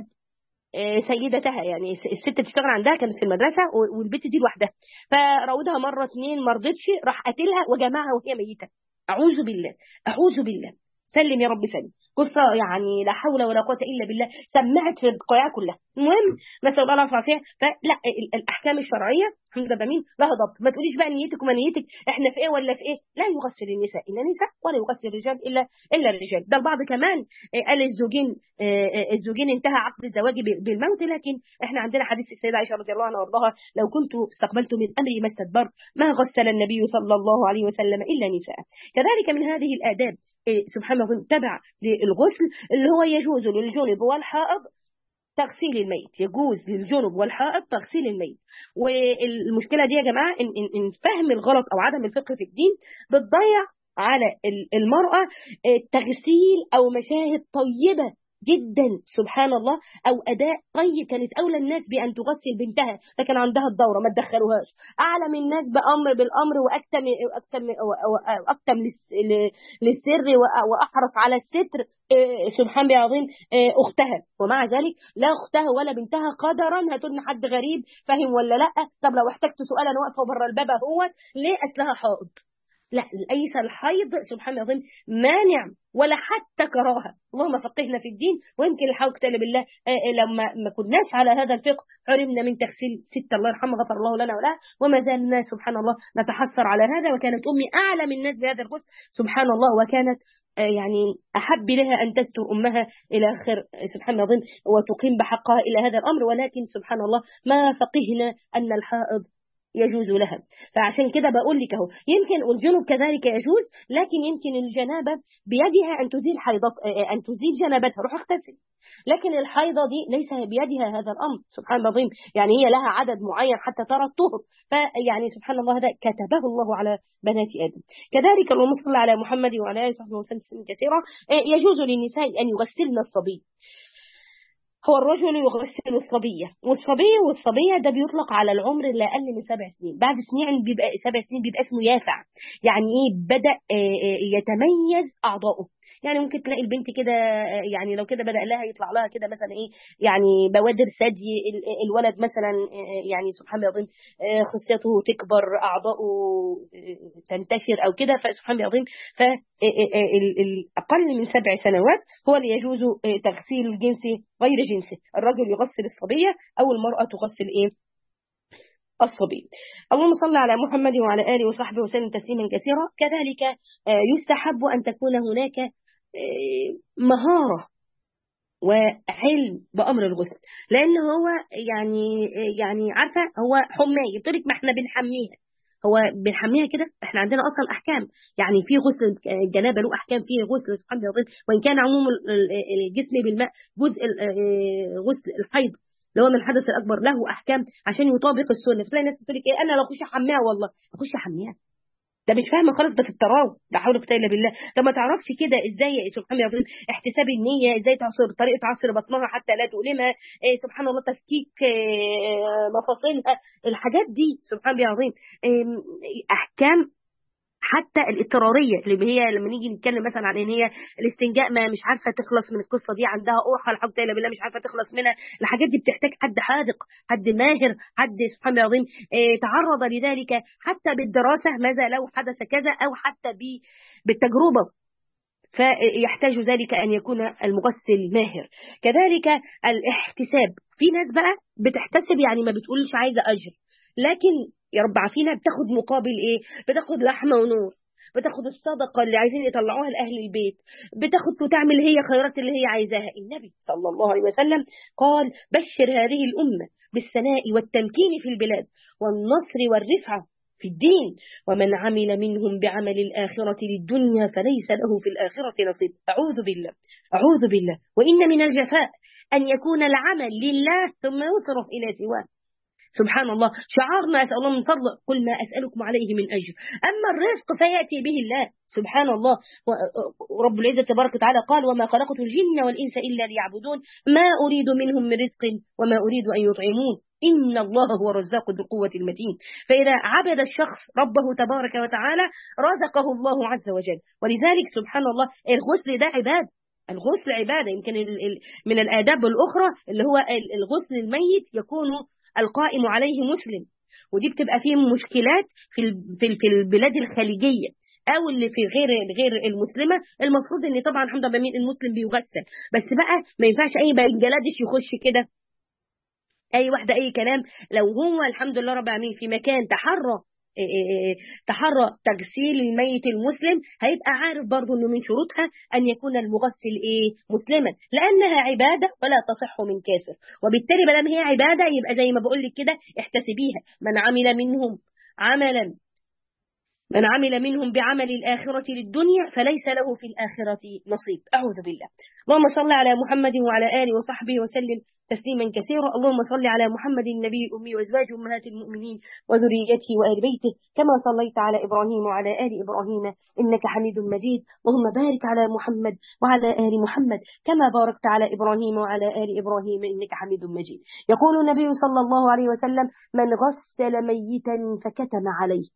سيدتها يعني الست بتشتغل عندها كانت في المدرسه والبنت دي لوحدها فراودها مره اثنين ما رضتش راح قتلها وجمعها وهي ميته اعوذ بالله اعوذ بالله سلم يا رب سلم قصة يعني لا حول ولا قوة إلا بالله سمعت في القياع كلها المهم نسأل الله العافية فلا الأحكام الشرعية الحمد لله مين لها ضبط ما تقوليش بقى نيتك وما نيتك احنا في ايه ولا في ايه لا يغسل النساء الا النساء ولا يغسل الرجال الا الا الرجال ده البعض كمان قال الزوجين الزوجين انتهى عقد الزواج بالموت لكن احنا عندنا حديث السيدة عائشة رضي الله عنها وارضاها لو كنت استقبلت من امري ما استدبرت ما غسل النبي صلى الله عليه وسلم الا نساء كذلك من هذه الاداب سبحان الله تبع للغسل اللي هو يجوز للجنب والحائض تغسيل الميت يجوز للجنب والحائض تغسيل الميت والمشكله دي يا جماعه ان ان, إن فهم الغلط او عدم الفقه في الدين بتضيع على المراه تغسيل او مشاهد طيبه جدا سبحان الله او اداء طيب كانت اولى الناس بان تغسل بنتها فكان عندها الدوره ما تدخلوهاش اعلم الناس بامر بالامر واكتم اكتم واكتم للسر واحرص على الستر سبحان الله العظيم اختها ومع ذلك لا اختها ولا بنتها قدرا هتقول حد غريب فاهم ولا لا طب لو احتجت سؤال انا واقفه بره الباب اهو ليه اصلها حائض لا ليس الحيض سبحان الله العظيم مانع ولا حتى كراهه اللهم فقهنا في الدين ويمكن الحق بالله لما ما كناش على هذا الفقه حرمنا من تغسيل ست الله يرحمه غفر الله لنا ولا وما زالنا سبحان الله نتحسر على هذا وكانت امي اعلم الناس بهذا الغسل سبحان الله وكانت يعني احب لها ان تستر امها الى اخر سبحان الله العظيم وتقيم بحقها الى هذا الامر ولكن سبحان الله ما فقهنا ان الحائض يجوز لها فعشان كده بقول لك اهو يمكن الجنوب كذلك يجوز لكن يمكن الجنابه بيدها ان تزيل حيضت ان تزيل جنابتها روح اغتسل لكن الحيضه دي ليس بيدها هذا الامر سبحان الله العظيم يعني هي لها عدد معين حتى ترى الطهر فيعني سبحان الله هذا كتبه الله على بنات ادم كذلك اللهم صل على محمد وعلى اله وصحبه وسلم كثيرا يجوز للنساء ان يغسلن الصبي هو الرجل يغسل الصبية والصبي والصبية ده بيطلق على العمر اللي أقل من سبع سنين بعد سنين بيبقى سبع سنين بيبقى اسمه يافع يعني إيه بدأ يتميز أعضاؤه يعني ممكن تلاقي البنت كده آه، يعني لو كده بدأ لها يطلع لها كده مثلا ايه يعني بوادر ثدي ال- الولد مثلا آه، يعني سبحان الله العظيم آه، خصيته تكبر اعضاؤه آه، تنتشر او كده فسبحان الله العظيم فالاقل من سبع سنوات هو اللي يجوز آه، تغسيل الجنس غير جنسه الرجل يغسل الصبيه او المراه تغسل ايه الصبي اللهم صل على محمد وعلى آله وصحبه وسلم تسليما كثيرا كذلك آه، يستحب أن تكون هناك آه، مهارة وعلم بأمر الغسل لأن هو يعني يعني عارفة هو حماية قلت لك ما احنا بنحميها هو بنحميها كده احنا عندنا اصلا احكام يعني في غسل الجنابه له احكام فيه غسل سبحان الله وان كان عموم ال- ال- الجسم بالماء جزء ال- آه، غسل الحيض اللي هو من الحدث الاكبر له احكام عشان يطابق السنه فتلاقي ناس بتقول لك ايه انا لو اخش احميها والله اخش احميها ده مش فاهمه خالص ده في التراوح لا حول ولا قوه الا بالله طب ما تعرفش كده ازاي سبحان الله العظيم احتساب النيه ازاي تعصر طريقه عصر بطنها حتى لا تؤلمها إيه سبحان الله تفكيك إيه مفاصلها الحاجات دي سبحان الله العظيم إيه احكام حتى الاضطراريه اللي هي لما نيجي نتكلم مثلا عن ان هي الاستنجاء ما مش عارفه تخلص من القصه دي عندها قرحه الحمد لله بالله مش عارفه تخلص منها الحاجات دي بتحتاج حد حاذق حد ماهر حد سبحان الله العظيم إيه تعرض لذلك حتى بالدراسه ماذا لو حدث كذا او حتى ب- بالتجربه فيحتاج ذلك أن يكون المغسل ماهر كذلك الاحتساب في ناس بقى بتحتسب يعني ما بتقولش عايزة أجر لكن يا رب عافينا بتاخد مقابل إيه بتاخد لحمة ونور بتاخد الصدقة اللي عايزين يطلعوها لأهل البيت بتاخد وتعمل هي خيرات اللي هي عايزاها النبي صلى الله عليه وسلم قال بشر هذه الأمة بالثناء والتمكين في البلاد والنصر والرفعة في الدين ومن عمل منهم بعمل الآخرة للدنيا فليس له في الآخرة نصيب أعوذ بالله أعوذ بالله وإن من الجفاء أن يكون العمل لله ثم يصرف إلى سواه سبحان الله شعارنا أسأل الله من فضله قل ما أسألكم عليه من أجر أما الرزق فيأتي به الله سبحان الله ورب العزة تبارك وتعالى قال وما خلقت الجن والإنس إلا ليعبدون ما أريد منهم من رزق وما أريد أن يطعمون إن الله هو الرزاق ذو القوة المتين فإذا عبد الشخص ربه تبارك وتعالى رزقه الله عز وجل ولذلك سبحان الله الغسل ده عباد الغسل عبادة يمكن ال- ال- من الآداب الأخرى اللي هو ال- الغسل الميت يكون القائم عليه مسلم ودي بتبقى فيه مشكلات في ال- في ال- في البلاد الخليجية او اللي في غير غير المسلمه المفروض ان طبعا الحمد لله مين المسلم بيغسل بس بقى ما ينفعش اي بنجلاديش يخش كده اي واحده اي كلام لو هو الحمد لله رب العالمين في مكان تحرى إيه إيه إيه تحرى تغسيل الميت المسلم هيبقى عارف برضه انه من شروطها ان يكون المغسل ايه مسلما لانها عباده ولا تصح من كافر وبالتالي ما دام هي عباده يبقى زي ما بقول لك كده احتسبيها من عمل منهم عملا من عمل منهم بعمل الآخرة للدنيا فليس له في الآخرة نصيب أعوذ بالله اللهم صل على محمد وعلى آله وصحبه وسلم تسليما كثيرا اللهم صل على محمد النبي الأمي وأزواج أمهات المؤمنين وذريته وآل بيته كما صليت على إبراهيم وعلى آل إبراهيم إنك حميد مجيد اللهم بارك على محمد وعلى آل محمد كما باركت على إبراهيم وعلى آل إبراهيم إنك حميد مجيد يقول النبي صلى الله عليه وسلم من غسل ميتا فكتم عليه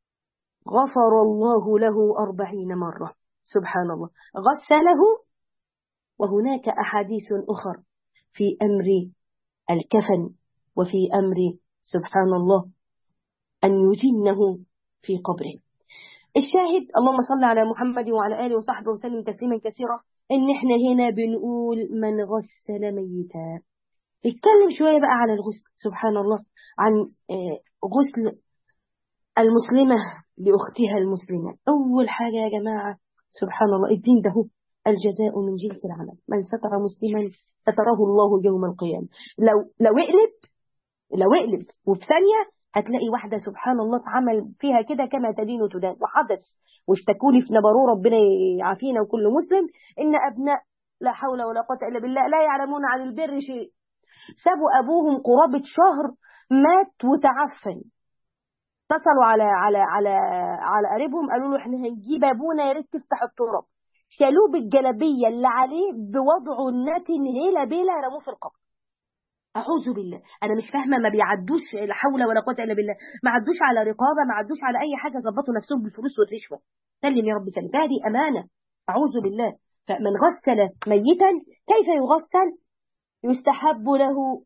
غفر الله له أربعين مرة سبحان الله غسله وهناك أحاديث أخر في أمر الكفن وفي أمر سبحان الله أن يجنه في قبره الشاهد اللهم صل على محمد وعلى آله وصحبه وسلم تسليما كثيرا إن إحنا هنا بنقول من غسل ميتا اتكلم شوية بقى على الغسل سبحان الله عن آه، غسل المسلمة لأختها المسلمة أول حاجة يا جماعة سبحان الله الدين ده هو الجزاء من جنس العمل من ستر مسلما ستره الله يوم القيامة لو لو اقلب لو اقلب وفي ثانية هتلاقي واحدة سبحان الله اتعمل فيها كده كما تدين تدان وحدث واشتكوا لي في نبروه ربنا يعافينا وكل مسلم إن أبناء لا حول ولا قوة إلا بالله لا يعلمون عن البر شيء سابوا أبوهم قرابة شهر مات وتعفن اتصلوا على على على على قريبهم قالوا له احنا هنجيب ابونا يا ريت تفتح التراب شالوه بالجلابيه اللي عليه بوضعه النتن هيلا بيلا رموه في القبر اعوذ بالله انا مش فاهمه ما بيعدوش لا حول ولا قوه الا بالله ما عدوش على رقابه ما عدوش على اي حاجه ظبطوا نفسهم بالفلوس والرشوه سلم يا رب سلم هذه امانه اعوذ بالله فمن غسل ميتا كيف يغسل يستحب له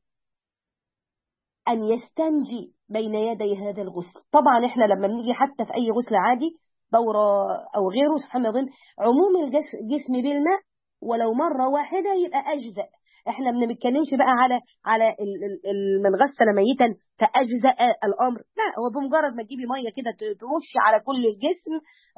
أن يستنجي بين يدي هذا الغسل طبعا احنا لما بنيجي حتى في أي غسل عادي دورة أو غيره سبحان الله عموم الجسم بالماء ولو مرة واحدة يبقى أجزأ احنا ما بنتكلمش بقى على على من غسل ميتا فأجزأ الأمر لا هو بمجرد ما تجيبي مية كده ترش على كل الجسم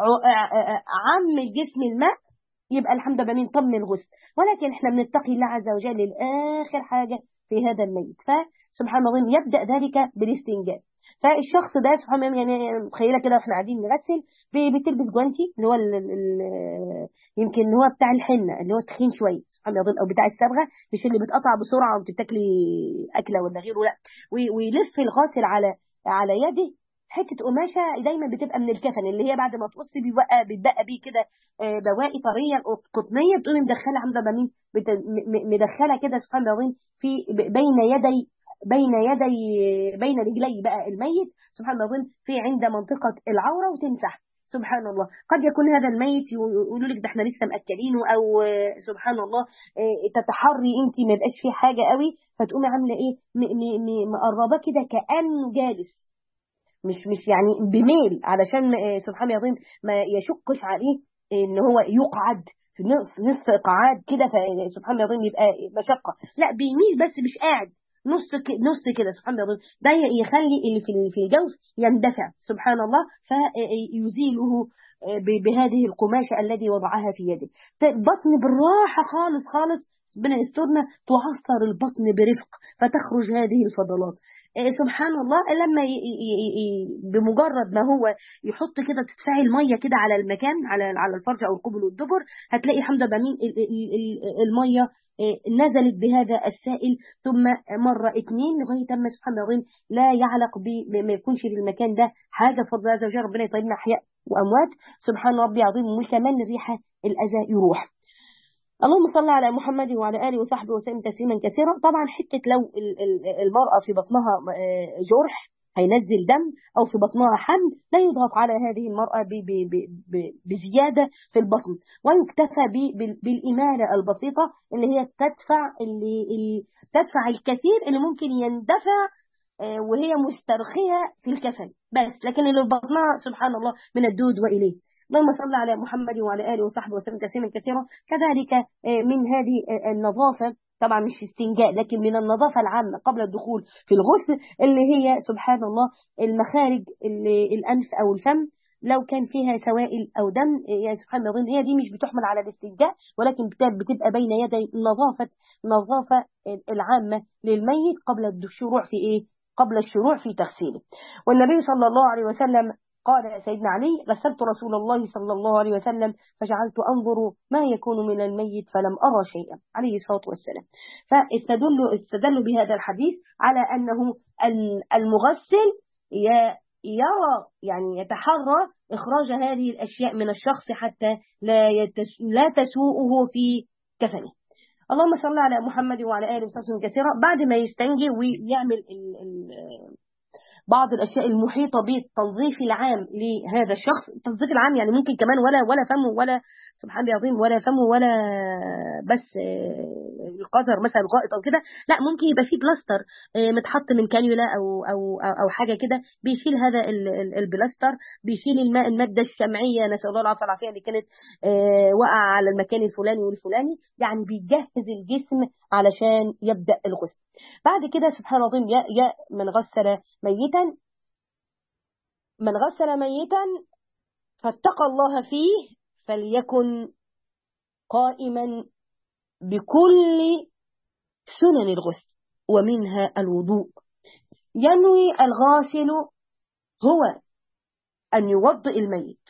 عم الجسم الماء يبقى الحمد لله من طم الغسل ولكن احنا بنتقي الله عز وجل لآخر حاجة في هذا الميت فسبحان الله يبدأ ذلك بالاستنجاء فالشخص ده سبحان الله يعني متخيله كده واحنا قاعدين نغسل بتلبس جوانتي اللي هو ال ال يمكن اللي هو بتاع الحنه اللي هو تخين شويه سبحان الله او بتاع الصبغه مش اللي بتقطع بسرعه وبتتاكلي اكله ولا غيره لا ويلف الغاسل على على يده حته قماشه دايما بتبقى من الكفن اللي هي بعد ما تقص بيبقى بيتبقى بيه كده بواقي طريه قطنيه بتقومي مدخله حمزه بمين مدخله كده سبحان الله في بين يدي بين يدي بين رجلي بقى الميت سبحان الله في عند منطقة العورة وتمسح سبحان الله قد يكون هذا الميت يقولوا لك ده احنا لسه مأكلينه او سبحان الله تتحري انت ما يبقاش فيه حاجة قوي فتقومي عاملة ايه مقربة كده كأنه جالس مش مش يعني بميل علشان سبحان الله ما يشقش عليه ان هو يقعد في نصف نصف قعاد كده فسبحان الله يبقى مشقة لا بيميل بس مش قاعد نص نص كده سبحان الله ده يخلي اللي في في الجوف يندفع سبحان الله فيزيله بهذه القماشة الذي وضعها في يده البطن بالراحة خالص خالص ربنا يسترنا تعصر البطن برفق فتخرج هذه الفضلات سبحان الله لما بمجرد ما هو يحط كده تدفعي الميه كده على المكان على على الفرج او القبل والدبر هتلاقي حمد بمين الميه نزلت بهذا السائل ثم مرة اثنين لغاية ما سبحان الله لا يعلق ما يكونش في المكان ده حاجة فضل هذا وجل ربنا يطيبنا أحياء وأموات سبحان ربي عظيم متمن ريحة الأذى يروح اللهم صل على محمد وعلى آله وصحبه وسلم تسليما كثيرا طبعا حتة لو المرأة في بطنها جرح هينزل دم أو في بطنها حمل لا يضغط على هذه المرأة ب ب ب بزيادة في البطن ويكتفى بالإمالة البسيطة اللي هي تدفع اللي, اللي تدفع الكثير اللي ممكن يندفع وهي مسترخية في الكفن بس لكن اللي في بطنها سبحان الله من الدود وإليه اللهم صل على محمد وعلى آله وصحبه وسلم تسليما كثيرا كذلك من هذه النظافة طبعا مش استنجاء لكن من النظافة العامة قبل الدخول في الغسل اللي هي سبحان الله المخارج الأنف أو الفم لو كان فيها سوائل أو دم يا سبحان الله هي دي مش بتحمل على الاستنجاء ولكن بتبقى بين يدي نظافة نظافة العامة للميت قبل الشروع في إيه؟ قبل الشروع في تغسيله والنبي صلى الله عليه وسلم قال سيدنا علي غسلت رسول الله صلى الله عليه وسلم فجعلت أنظر ما يكون من الميت فلم أرى شيئا عليه الصلاة والسلام فاستدلوا استدلوا بهذا الحديث على أنه المغسل يرى يعني يتحرى إخراج هذه الأشياء من الشخص حتى لا, يتس لا تسوءه في كفنه اللهم صل على محمد وعلى آله وصحبه كثيرا بعد ما يستنجي ويعمل ال ال بعض الأشياء المحيطة بالتنظيف العام لهذا الشخص التنظيف العام يعني ممكن كمان ولا ولا فمه ولا سبحان الله العظيم ولا فمه ولا بس القذر مثلا غائط أو كده لا ممكن يبقى فيه بلاستر متحط من كانيولا أو أو أو حاجة كده بيشيل هذا البلاستر بيشيل الماء المادة الشمعية نسأل الله العافية والعافية اللي كانت وقع على المكان الفلاني والفلاني يعني بيجهز الجسم علشان يبدأ الغسل بعد كده سبحان الله يا يا من غسل ميتا من غسل ميتا فاتقى الله فيه فليكن قائما بكل سنن الغسل ومنها الوضوء ينوي الغاسل هو أن يوضئ الميت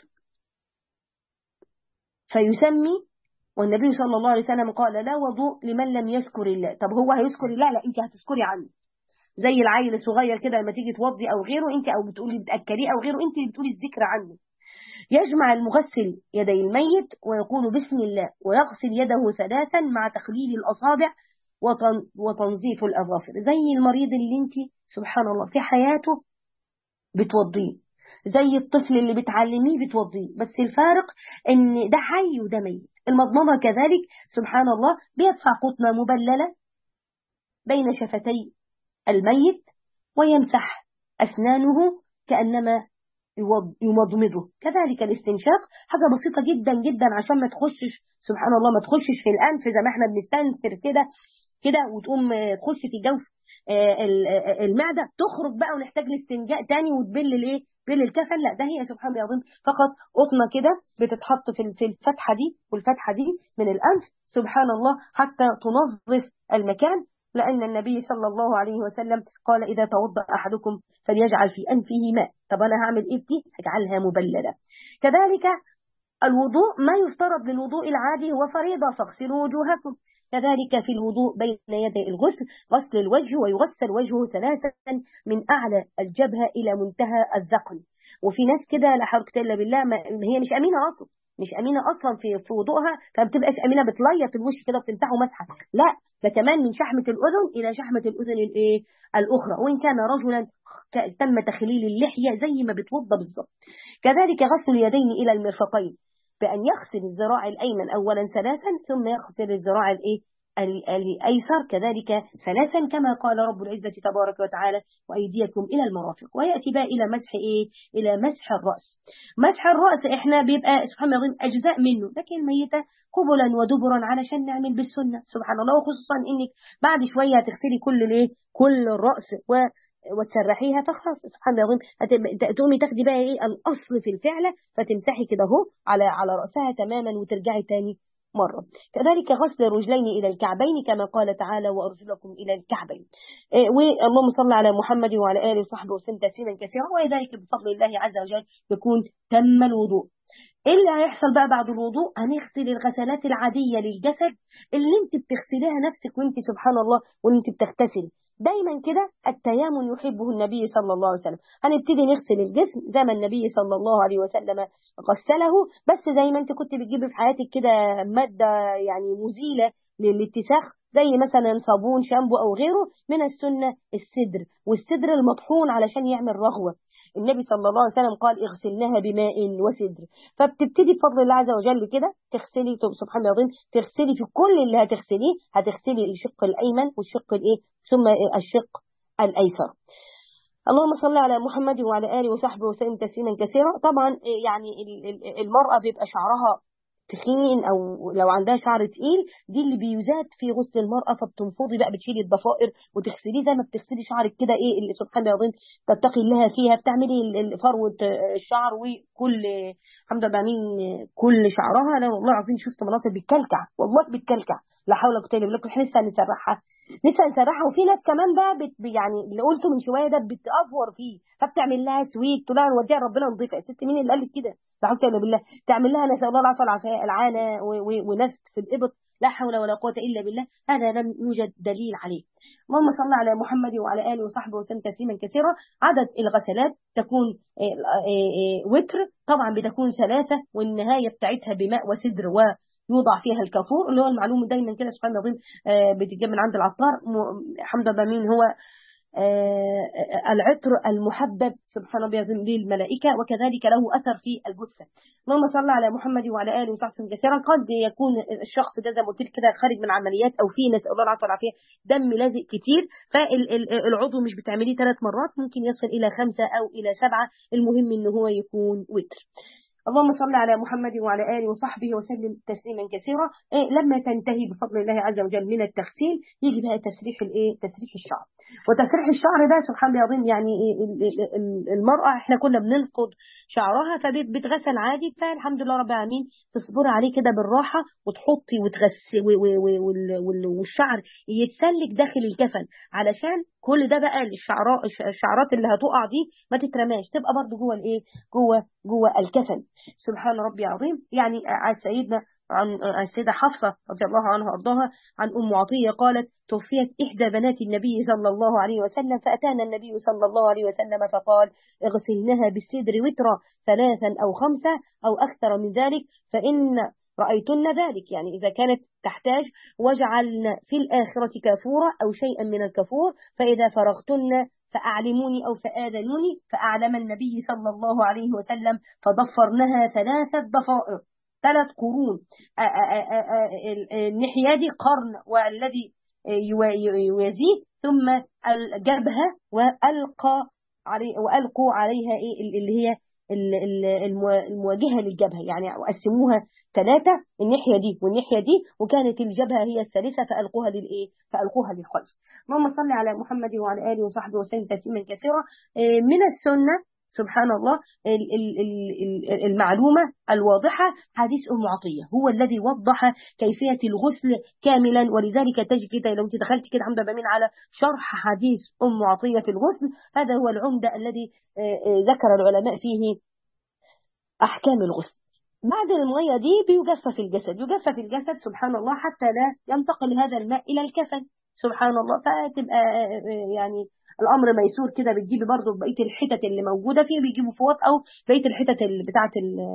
فيسمي والنبي صلى الله عليه وسلم قال لا وضوء لمن لم يذكر الله طب هو هيذكر الله لا انت هتذكري عنه زي العيل الصغير كده لما تيجي توضي او غيره انت او بتقولي بتاكليه او غيره انت اللي بتقولي الذكر عنه يجمع المغسل يدي الميت ويقول بسم الله ويغسل يده ثلاثا مع تخليل الاصابع وتنظيف الاظافر زي المريض اللي انت سبحان الله في حياته بتوضيه زي الطفل اللي بتعلميه بتوضيه بس الفارق ان ده حي وده ميت المضمضة كذلك سبحان الله بيدفع قطنة مبللة بين شفتي الميت ويمسح أسنانه كأنما يمضمضه كذلك الاستنشاق حاجة بسيطة جدا جدا عشان ما تخشش سبحان الله ما تخشش في الأنف زي ما احنا بنستنفر كده كده وتقوم تخش في جوف المعدة تخرج بقى ونحتاج لاستنجاء تاني وتبل الايه بل الكفن لا ده هي سبحان الله العظيم فقط قطنة كده بتتحط في الفتحة دي والفتحة دي من الأنف سبحان الله حتى تنظف المكان لأن النبي صلى الله عليه وسلم قال إذا توضأ أحدكم فليجعل في أنفه ماء طب أنا هعمل إيه دي هجعلها مبللة كذلك الوضوء ما يفترض للوضوء العادي هو فريضة فاغسلوا وجوهكم كذلك في الوضوء بين يدي الغسل غسل الوجه ويغسل وجهه ثلاثة من أعلى الجبهة إلى منتهى الذقن وفي ناس كده لا حول إلا بالله ما هي مش أمينة أصلا مش أمينة أصلا في في وضوءها فما بتبقاش أمينة بتليط الوش كده وبتمسحه مسحة لا ده كمان من شحمة الأذن إلى شحمة الأذن الإيه الأخرى وإن كان رجلا تم تخليل اللحية زي ما بتوضى بالظبط كذلك غسل اليدين إلى المرفقين بأن يغسل الذراع الأيمن أولا ثلاثا ثم يغسل الذراع الإيه الأيسر كذلك ثلاثا كما قال رب العزة تبارك وتعالى وأيديكم إلى المرافق ويأتي بقى إلى مسح إيه إلى مسح الرأس مسح الرأس إحنا بيبقى سبحان الله أجزاء منه لكن ميتة قبلا ودبرا علشان نعمل بالسنة سبحان الله وخصوصا إنك بعد شوية هتغسلي كل الإيه كل الرأس و وتسرحيها فخلاص سبحان الله العظيم تقومي تاخدي بقى ايه الاصل في الفعله فتمسحي كده اهو على على راسها تماما وترجعي تاني مرة كذلك غسل الرجلين إلى الكعبين كما قال تعالى وأرجلكم إلى الكعبين إيه واللهم صل على محمد وعلى آله وصحبه وسلم تسليما كثيرا وذلك بفضل الله عز وجل يكون تم الوضوء ايه اللي هيحصل بقى بعد الوضوء هنغسل الغسلات العادية للجسد اللي انت بتغسليها نفسك وانت سبحان الله وانت بتغتسلي دايما كده التيامن يحبه النبي صلى الله عليه وسلم هنبتدي نغسل الجسم زي ما النبي صلى الله عليه وسلم غسله بس زي ما انت كنت بتجيبي في حياتك كده مادة يعني مزيلة للاتساخ زي مثلا صابون شامبو او غيره من السنة السدر والسدر المطحون علشان يعمل رغوة النبي صلى الله عليه وسلم قال اغسلناها بماء وسدر فبتبتدي بفضل الله عز وجل كده تغسلي سبحان الله العظيم تغسلي في كل اللي هتغسليه هتغسلي الشق الايمن والشق الايه ثم الشق الايسر اللهم صل على محمد وعلى اله وصحبه وسلم تسليما كثيرا طبعا يعني المراه بيبقى شعرها تخين او لو عندها شعر تقيل دي اللي بيزاد في غسل المراه فبتنفضي بقى بتشيلي الضفائر وتغسليه زي ما بتغسلي شعرك كده ايه اللي سبحان الله العظيم تتقي الله فيها بتعملي فروه الشعر وكل الحمد لله مين كل شعرها لا والله العظيم شفت مناظر بتكلكع والله بتكلكع لا حول ولا قوه الا بالله احنا لسه هنسرحها لسه هنسرحها وفي ناس كمان بقى بت يعني اللي قلته من شويه ده بتافور فيه فبتعمل لها سويت تقول لها نوديها ربنا نضيفها يا ست مين اللي قال لك كده لا حول ولا بالله تعمل لها نسال الله العافيه والعافيه العانه ونفس في الابط لا حول ولا قوه الا بالله هذا لم يوجد دليل عليه اللهم صل على محمد وعلى اله وصحبه وسلم تسليما كثيرا عدد الغسلات تكون وتر طبعا بتكون ثلاثه والنهايه بتاعتها بماء وسدر و يوضع فيها الكافور اللي هو المعلوم دايما كده سبحان الله العظيم بتتجاب من عند العطار حمد الله مين هو العطر المحبب سبحان الله العظيم للملائكة وكذلك له أثر في الجثة اللهم صل على محمد وعلى آله وصحبه كثيرا قد يكون الشخص ده زي ما قلت لك كده خارج من عمليات أو في نسأل الله العافية والعافية دم لازق كتير فالعضو مش بتعمليه ثلاث مرات ممكن يصل إلى خمسة أو إلى سبعة المهم إن هو يكون وتر اللهم صل على محمد وعلى آله وصحبه وسلم تسليما كثيرا إيه لما تنتهي بفضل الله عز وجل من التغسيل يجي بقى تسريح الايه تسريح الشعر وتسريح الشعر ده سبحان الله العظيم يعني المرأة احنا كنا بننقض شعرها فبتغسل عادي فالحمد لله رب العالمين تصبري عليه كده بالراحة وتحطي وتغسلي والشعر يتسلك داخل الكفن علشان كل ده بقى الشعرات الشعرات اللي هتقع دي ما تترماش تبقى برضه جوه الايه جوه جوه الكفن سبحان ربي عظيم يعني سيدنا عن السيدة حفصة رضي الله عنها وارضاها عن أم عطية قالت توفيت إحدى بنات النبي صلى الله عليه وسلم فأتانا النبي صلى الله عليه وسلم فقال اغسلنها بالسدر وترا ثلاثا أو خمسة أو أكثر من ذلك فإن رأيتن ذلك يعني إذا كانت تحتاج وجعلن في الآخرة كافورة أو شيئا من الكفور فإذا فرغتن فأعلموني أو فآذنوني فأعلم النبي صلى الله عليه وسلم فضفرنها ثلاثة ضفائر ثلاث قرون الناحية دي قرن والذي يوازيه ثم الجبهة وألقى علي وألقوا عليها إيه اللي هي المواجهة للجبهة يعني قسموها ثلاثة الناحية دي والناحية دي وكانت الجبهة هي الثالثة فألقوها للإيه فألقوها للخلف اللهم صل على محمد وعلى آله وصحبه وسلم تسليما كثيرا من السنة سبحان الله المعلومة الواضحة حديث أم عطية هو الذي وضح كيفية الغسل كاملا ولذلك تجد كده لو انت دخلت كده عمد بامين على شرح حديث أم عطية في الغسل هذا هو العمدة الذي ذكر العلماء فيه أحكام الغسل بعد المية دي بيجفف الجسد يجفف الجسد سبحان الله حتى لا ينتقل هذا الماء إلى الكفن سبحان الله فتبقى يعني الامر ميسور كده بتجيبي برضه بقيه الحتت اللي موجوده فيه بيجيبوا فوط او بقيه الحتت اللي بتاعه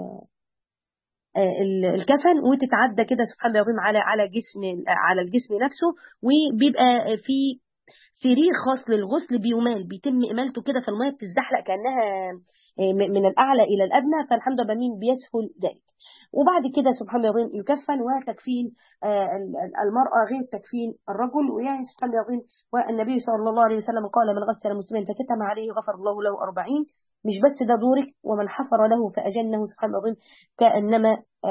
الكفن وتتعدى كده سبحان الله العظيم على على جسم على الجسم نفسه وبيبقى في سرير خاص للغسل بيمال بيتم امالته كده في الميه بتزحلق كانها من الاعلى الى الادنى فالحمد لله مين بيسهل ذلك وبعد كده سبحان الله العظيم يكفن وتكفين المرأة غير تكفين الرجل ويعني سبحان الله العظيم والنبي صلى الله عليه وسلم قال من غسل مسلما فكتم عليه غفر الله له أربعين مش بس ده دورك ومن حفر له فأجنه سبحان الله العظيم كأنما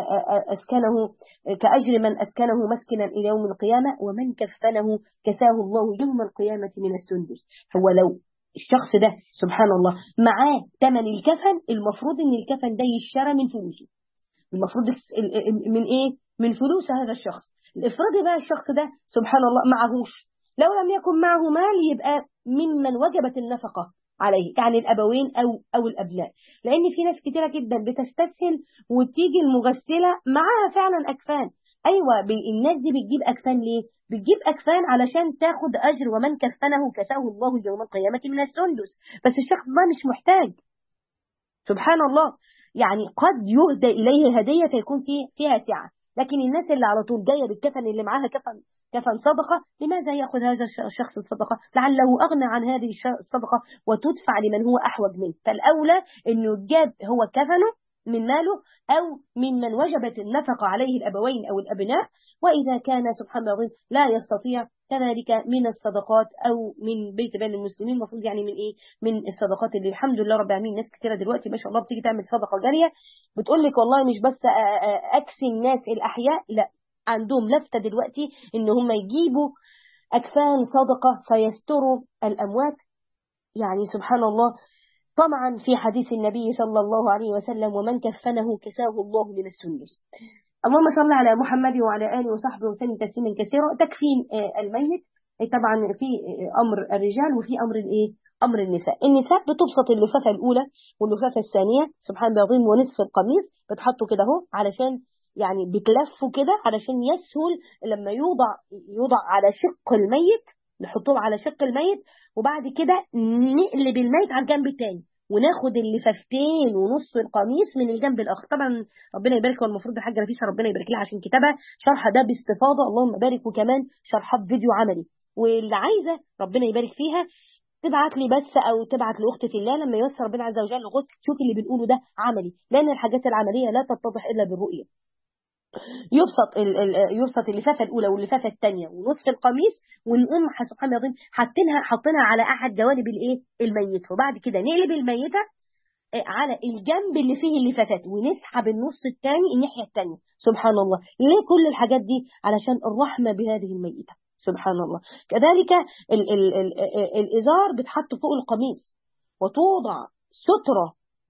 أسكنه كأجر من أسكنه مسكنا إلى يوم القيامة ومن كفنه كساه الله يوم القيامة من السندس هو لو الشخص ده سبحان الله معاه ثمن الكفن المفروض ان الكفن ده يشترى من فلوسه المفروض من ايه من فلوس هذا الشخص افرضي بقى الشخص ده سبحان الله معهوش لو لم يكن معه مال يبقى ممن وجبت النفقة عليه يعني الأبوين أو أو الأبناء لأن في ناس كتيرة جدا بتستسهل وتيجي المغسلة معاها فعلا أكفان أيوة الناس دي بتجيب أكفان ليه؟ بتجيب أكفان علشان تاخد أجر ومن كفنه كساه الله يوم القيامة من السندس بس الشخص ده مش محتاج سبحان الله يعني قد يهدى إليه هدية فيكون فيه فيها سعة لكن الناس اللي على طول جاية بالكفن اللي معاها كفن كفن صدقة لماذا يأخذ هذا الشخص الصدقة لعله أغنى عن هذه الصدقة وتدفع لمن هو أحوج منه فالأولى أنه جاب هو كفنه من ماله أو ممن وجبت النفقة عليه الأبوين أو الأبناء وإذا كان سبحان الله لا يستطيع كذلك من الصدقات أو من بيت بين المسلمين المفروض يعني من إيه من الصدقات اللي الحمد لله رب العالمين ناس كثيرة دلوقتي ما شاء الله بتيجي تعمل صدقة جارية بتقول لك والله مش بس أكسي الناس الأحياء لا عندهم لفتة دلوقتي إن هم يجيبوا أكفان صدقة فيستروا الأموات يعني سبحان الله طمعا في حديث النبي صلى الله عليه وسلم ومن كفنه كساه الله من السندس اللهم صل على محمد وعلى آله وصحبه وسلم تسليما كثيرا تكفين الميت طبعا في أمر الرجال وفي أمر الإيه أمر النساء النساء بتبسط اللفافة الأولى واللفافة الثانية سبحان الله العظيم ونصف القميص بتحطه كده اهو علشان يعني بتلفوا كده علشان يسهل لما يوضع يوضع على شق الميت نحطهم على شق الميت وبعد كده نقلب الميت على الجنب التاني وناخد اللفافتين ونص القميص من الجنب الاخر طبعا ربنا يبارك والمفروض الحاجه نفيسه ربنا يبارك لها عشان كتابها شرح ده باستفاضه اللهم بارك وكمان شرحات فيديو عملي واللي عايزه ربنا يبارك فيها تبعت لي بس او تبعت لاختي في الله لما ييسر ربنا عز وجل الغسل تشوف اللي بنقوله ده عملي لان الحاجات العمليه لا تتضح الا بالرؤيه يبسط ال ال يبسط اللفافه الاولى واللفافه الثانيه ونصف القميص ونقوم سبحان الله العظيم حاطينها حاطينها على احد جوانب الايه الميت وبعد كده نقلب الميته على الجنب اللي فيه اللفافات ونسحب النص الثاني الناحيه الثانيه سبحان الله ليه كل الحاجات دي علشان الرحمه بهذه الميته سبحان الله كذلك ال ال ال الازار بتحط فوق القميص وتوضع ستره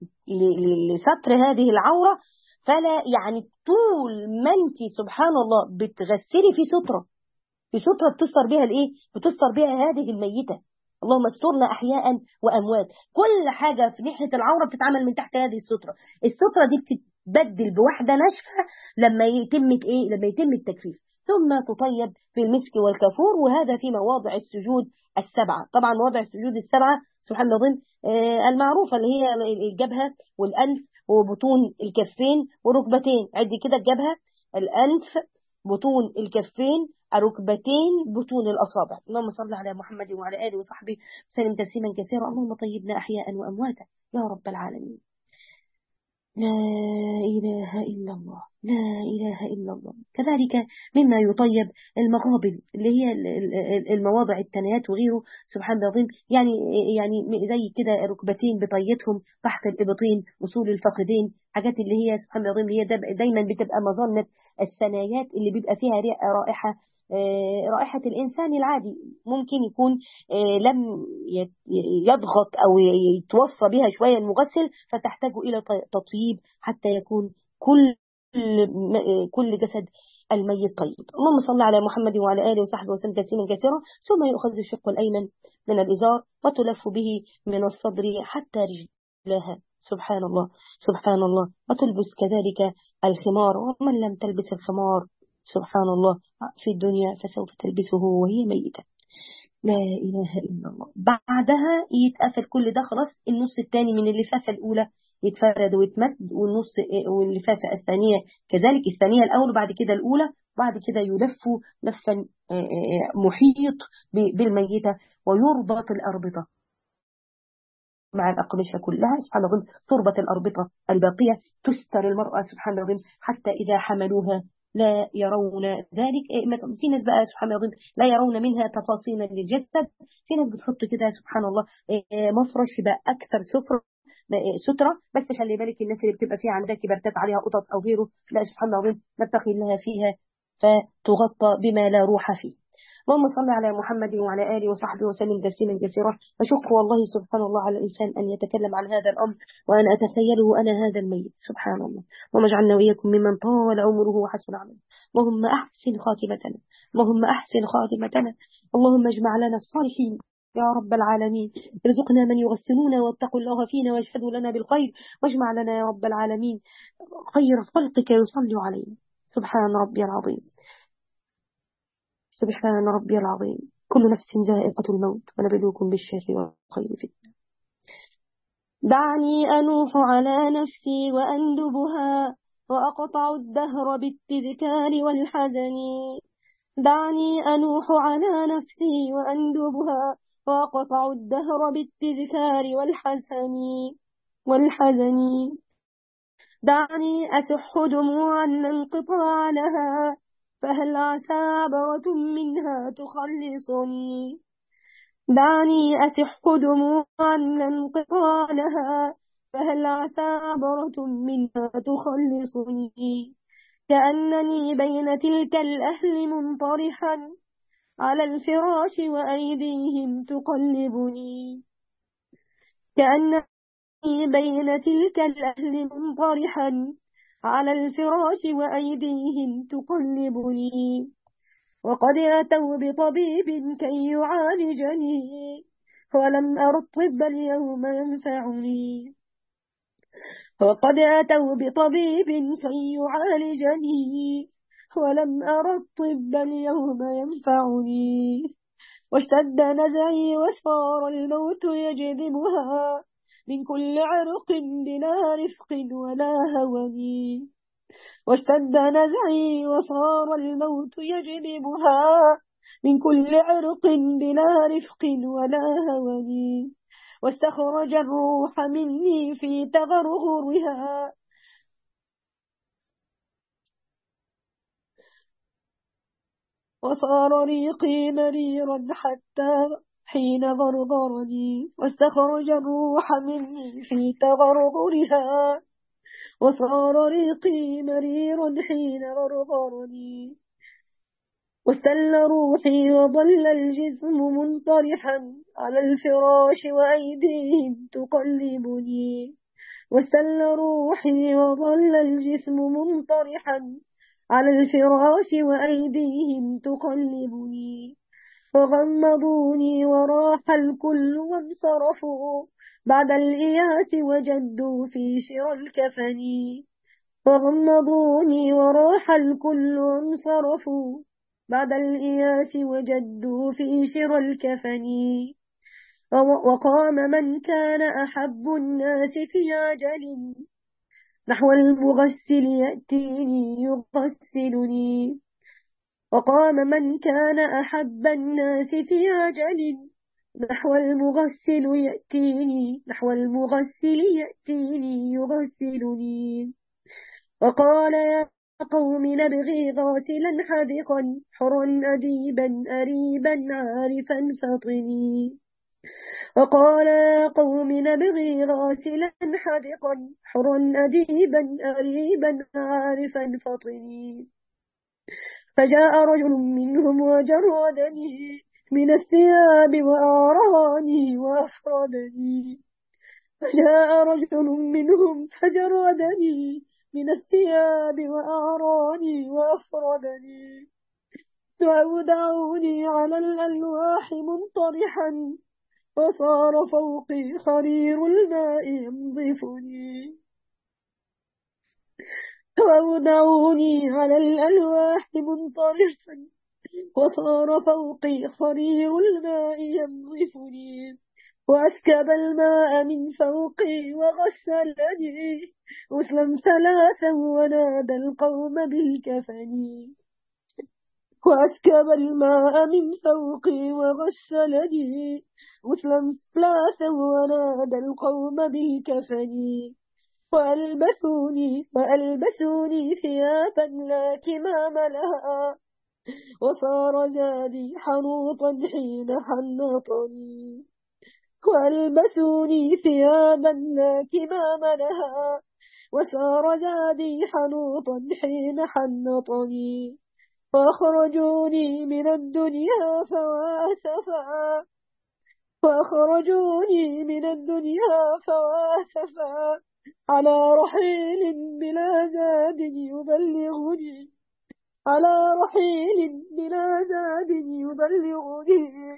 لستر هذه العوره فلا يعني طول ما انت سبحان الله بتغسلي في سترة في سترة بتستر بها الايه بتستر بها هذه الميتة اللهم استرنا احياء واموات كل حاجة في ناحية العورة بتتعمل من تحت هذه السترة السترة دي بتتبدل بواحدة ناشفة لما يتم ايه لما يتم التجفيف ثم تطيب في المسك والكافور وهذا في مواضع السجود السبعة طبعا مواضع السجود السبعة سبحان الله آه المعروفة اللي هي الجبهة والأنف وبطون الكفين وركبتين عدي كده الجبهة الأنف بطون الكفين ركبتين بطون الأصابع اللهم صل على محمد وعلى آله وصحبه وسلم تسليما كثيرا اللهم طيبنا أحياء وأمواتا يا رب العالمين لا إله إلا الله لا إله إلا الله كذلك مما يطيب المغابل اللي هي المواضع التنايات وغيره سبحان الله العظيم يعني يعني زي كده ركبتين بطيتهم تحت الإبطين وصول الفخذين حاجات اللي هي سبحان الله العظيم اللي هي دايما بتبقى مظنة الثنايات اللي بيبقى فيها رائحة رائحة الإنسان العادي ممكن يكون لم يضغط أو يتوصى بها شوية المغسل فتحتاج إلى تطييب حتى يكون كل كل جسد الميت طيب اللهم صل على محمد وعلى آله وصحبه وسلم تسليما كثيرا ثم يؤخذ الشق الأيمن من الإزار وتلف به من الصدر حتى رجلها سبحان الله سبحان الله وتلبس كذلك الخمار ومن لم تلبس الخمار سبحان الله في الدنيا فسوف تلبسه وهي ميتة لا إله إلا الله بعدها يتقفل كل ده خلاص النص الثاني من اللفافة الأولى يتفرد ويتمد والنص واللفافة الثانية كذلك الثانية الأول وبعد كده الأولى بعد كده يلف لفا محيط بالميتة ويربط الأربطة مع الأقمشة كلها سبحان الله تربط الأربطة الباقية تستر المرأة سبحان الله حتى إذا حملوها لا يرون ذلك في ناس بقى سبحان الله لا يرون منها تفاصيل للجسد في ناس بتحط كده سبحان الله مفرش يبقى أكثر سفر سترة بس خلي بالك الناس اللي بتبقى فيها عندها كبرتات عليها قطط أو غيره لا سبحان الله نتقي الله فيها فتغطى بما لا روح فيه اللهم صل على محمد وعلى آله وصحبه وسلم تسليما كثيرا أشق والله سبحان الله على الإنسان أن يتكلم عن هذا الأمر وأن أتخيله أنا هذا الميت سبحان الله اللهم اجعلنا وإياكم ممن طال عمره وحسن عمله اللهم أحسن خاتمتنا اللهم أحسن خاتمتنا اللهم اجمع لنا الصالحين يا رب العالمين ارزقنا من يغسلون واتقوا الله فينا واشهدوا لنا بالخير واجمع لنا يا رب العالمين خير خلقك يصلي علينا سبحان ربي العظيم سبحان ربي العظيم كل نفس ذائقة الموت ونبلوكم بالشر والخير فتنة دعني أنوح على نفسي وأندبها وأقطع الدهر بالتذكار والحزن دعني أنوح على نفسي وأندبها وأقطع الدهر بالتذكار والحزن والحزن دعني أسح دموعا انقطاع لها فهل عسى عبرة منها تخلصني دعني أسح دموعا انقطاع لها فهل عسى عبرة منها تخلصني كأنني بين تلك الأهل منطرحا على الفراش وأيديهم تقلبني كأنني بين تلك الأهل منطرحا على الفراش وأيديهم تقلبني وقد أتوا بطبيب كي يعالجني ولم أر الطب اليوم ينفعني وقد أتوا بطبيب كي يعالجني ولم أر الطب اليوم ينفعني واشتد نزعي وصار الموت يجذبها من كل عرق بلا رفق ولا هوني واشتد نزعي وصار الموت يجذبها من كل عرق بلا رفق ولا هوني واستخرج الروح مني في تغرغرها وصار ريقي مريرا حتى حين غرغرني واستخرج الروح مني في تغرغرها وصار ريقي مرير حين غرغرني واستل روحي وظل الجسم منطرحا على الفراش وأيديهم تقلبني واستل روحي وظل الجسم منطرحا على الفراش وأيديهم تقلبني وغمضوني وراح الكل وانصرفوا بعد الإياس وجدوا في شر الكفن وغمضوني وراح الكل وانصرفوا بعد الإياس وجدوا في شر الكفن وقام من كان أحب الناس في عجل نحو المغسل يأتيني يغسلني وقام من كان أحب الناس في عجل نحو المغسل يأتيني نحو المغسل يأتيني يغسلني وقال يا قوم نبغي غاسلا حذقا حرا أديبا أريبا عارفا فطني وقال يا قوم نبغي غاسلا حذقا حرا أديبا أريبا عارفا فطني فجاء رجل منهم وجردني من الثياب وأعراني وأحرمني فجاء رجل منهم فجردني من الثياب وأعراني وأفردني وأودعوني على الألواح منطرحا وصار فوقي خرير الماء ينظفني وأودعوني على الألواح منطرحا وصار فوقي خرير الماء ينظفني وأسكب الماء من فوقي وغسلني أسلم ثلاثا ونادى القوم بالكفن وأسكب الماء من فوقي وغسلني أسلم ثلاثا ونادى القوم بالكفن وألبسوني وألبسوني ثيابا لا كمام لها وصار زادي حنوطا حين حنطني والبسوني ثيابا لا كمام لها وسار زادي حنوطا حين حنطني وأخرجوني من الدنيا فواسفا وأخرجوني من الدنيا فواسفا على رحيل بلا زاد يبلغني على رحيل بلا زاد يبلغني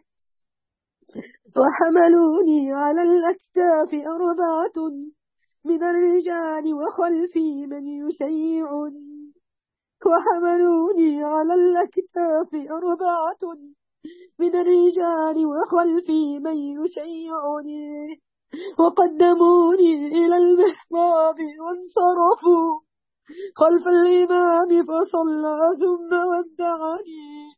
وحملوني على الأكتاف أربعة من الرجال وخلفي من يشيعني وحملوني على الأكتاف أربعة من الرجال وخلفي من يشيعني وقدموني إلى المحراب وانصرفوا خلف الإمام فصلى ثم ودعني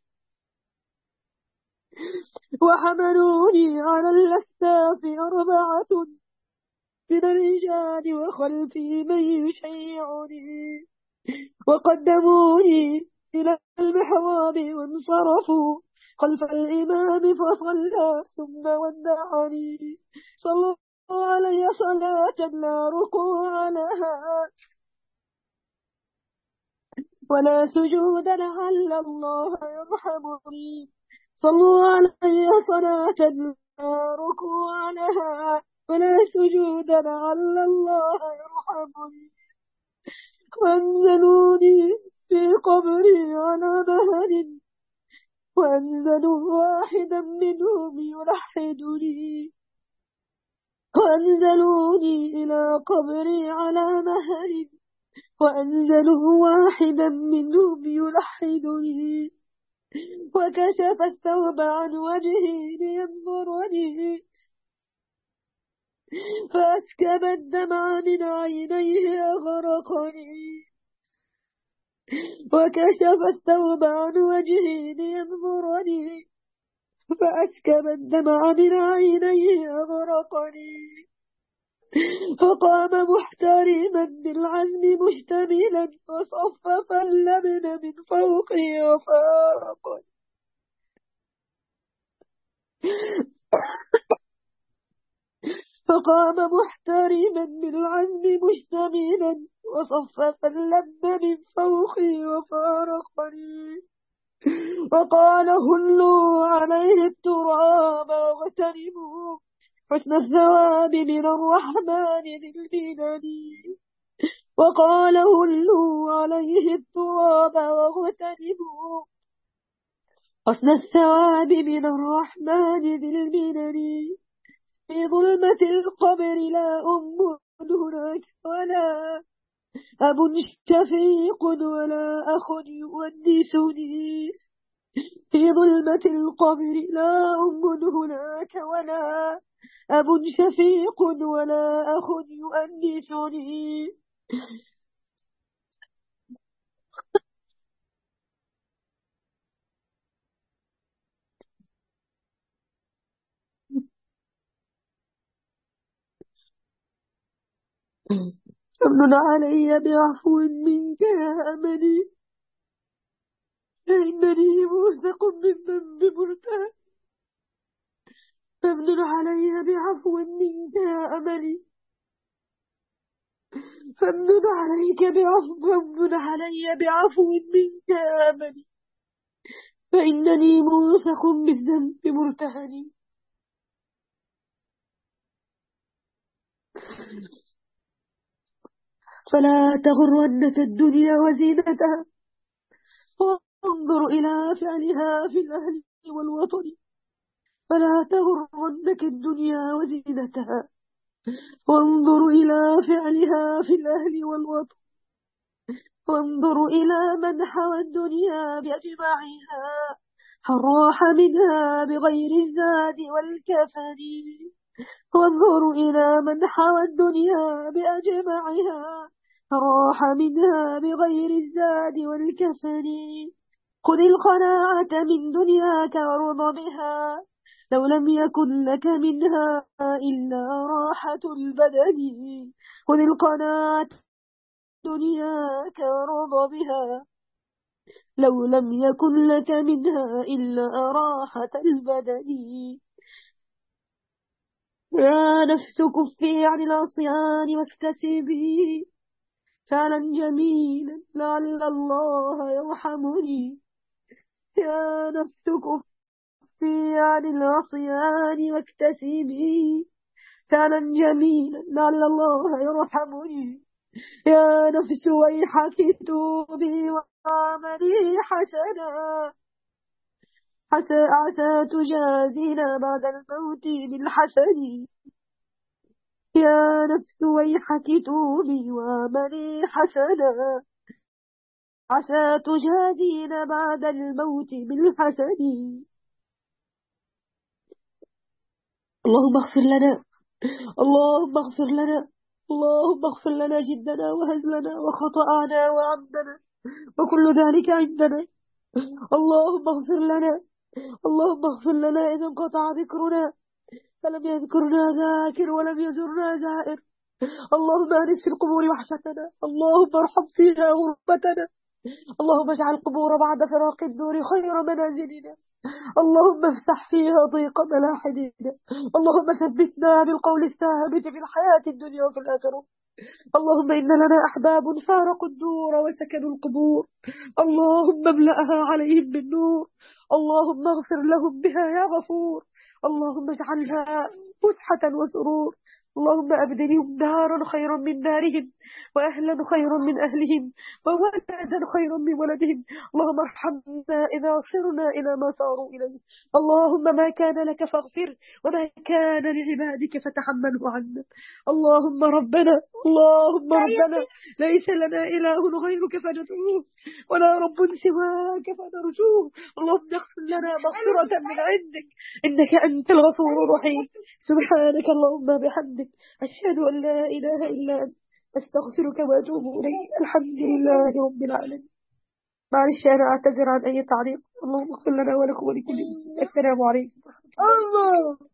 وحملوني على الأكتاف أربعة من الرجال وخلفي من يشيعني وقدموني إلى المحراب وانصرفوا خلف الإمام فصلى ثم ودعني صلوا علي صلاة لا ركوع لها ولا سجود لعل الله يرحمني صلوا علي صلاة لا ركوع لها ولا سجود لعل الله يرحمني وأنزلوني في قبري على مهل وأنزلوا واحدا منهم يلحدني وأنزلوني إلى قبري على مهل وأنزلوا واحدا منهم يلحدني وكشف الثوب عن وجهي لينظرني فأسكب الدمع من عينيه أغرقني وكشف الثوب عن وجهي لينظرني فأسكب الدمع من عينيه أغرقني فقام محترما بالعزم مشتملا وصفف اللبن من فوقه وفارقا فقام محترما بالعزم مشتملا وصفف اللبن من فوقه وفارقني وقال هلوا عليه التراب واغتنموا حسن الثواب من الرحمن ذي المنن وقال هلوا عليه التراب واغتنموا حسن الثواب من الرحمن ذي المنن في ظلمة القبر لا أم هناك ولا أب شفيق ولا أخ يؤنسني في ظلمة القبر لا أم هناك ولا أب شفيق ولا أخ يؤنسني فامنن علي بعفو منك يا أملي فإنني موثق بالذنب مرتهن فامنن علي بعفو منك يا أملي فامنن عليك بعفو فامنن علي بعفو منك يا أملي فإنني موثق بالذنب مرتهن فلا تغرنك الدنيا وزينتها وانظر إلى فعلها في الأهل والوطن فلا تغرنك الدنيا وزينتها وانظر إلى فعلها في الأهل والوطن وانظر إلى من حوى الدنيا بأجمعها راح منها بغير الزاد والكفن وانظر إلى من حوى الدنيا بأجمعها راح منها بغير الزاد والكفن خذ القناعة من دنياك وارض بها لو لم يكن لك منها إلا راحة البدن خذ القناعة دنياك وارض بها لو لم يكن لك منها إلا راحة البدن يا نفس كفي عن العصيان واكتسبي فعلا جميلا لعل الله يرحمني يا نفس كفي عن العصيان واكتسبي فعلا جميلا لعل الله يرحمني يا نفس ويحك توبي وعملي حسنا حتى عسى تجازينا بعد الموت بالحسن يا نفس ويحك توبي وعملي حسنا عسى تجازينا بعد الموت بالحسن اللهم اغفر لنا اللهم اغفر لنا اللهم اغفر لنا جدنا وهزلنا وخطأنا وعمدنا وكل ذلك عندنا اللهم اغفر لنا اللهم اغفر لنا إذا انقطع ذكرنا فلم يذكرنا ذاكر ولم يزرنا زائر اللهم أنس في القبور وحشتنا اللهم ارحم فيها غربتنا اللهم اجعل القبور بعد فراق النور خير منازلنا اللهم افتح فيها ضيق ملاحدنا اللهم ثبتنا بالقول الثابت في الحياة الدنيا وفي الآخرة اللهم إن لنا أحباب فارقوا الدور وسكنوا القبور اللهم املأها عليهم بالنور اللهم اغفر لهم بها يا غفور اللهم اجعلها فسحة وسرور اللهم أبدلهم دارا خيرا من دارهم وأهلا خيرا من أهلهم وولدا خيرا من ولدهم اللهم ارحمنا إذا صرنا إلى ما صاروا إليه اللهم ما كان لك فاغفر وما كان لعبادك فتحمله عنا اللهم ربنا اللهم ربنا ليس لنا إله غيرك فندعوه ولا رب سواك فنرجوه اللهم اغفر لنا مغفرة من عندك إنك أنت الغفور الرحيم سبحانك اللهم بحمدك أشهد أن لا إله إلا أنت أستغفرك وأتوب إليك الحمد لله رب العالمين معلش أنا أعتذر عن أي تعليق اللهم اغفر لنا ولكم ولكل مسلم السلام عليكم الله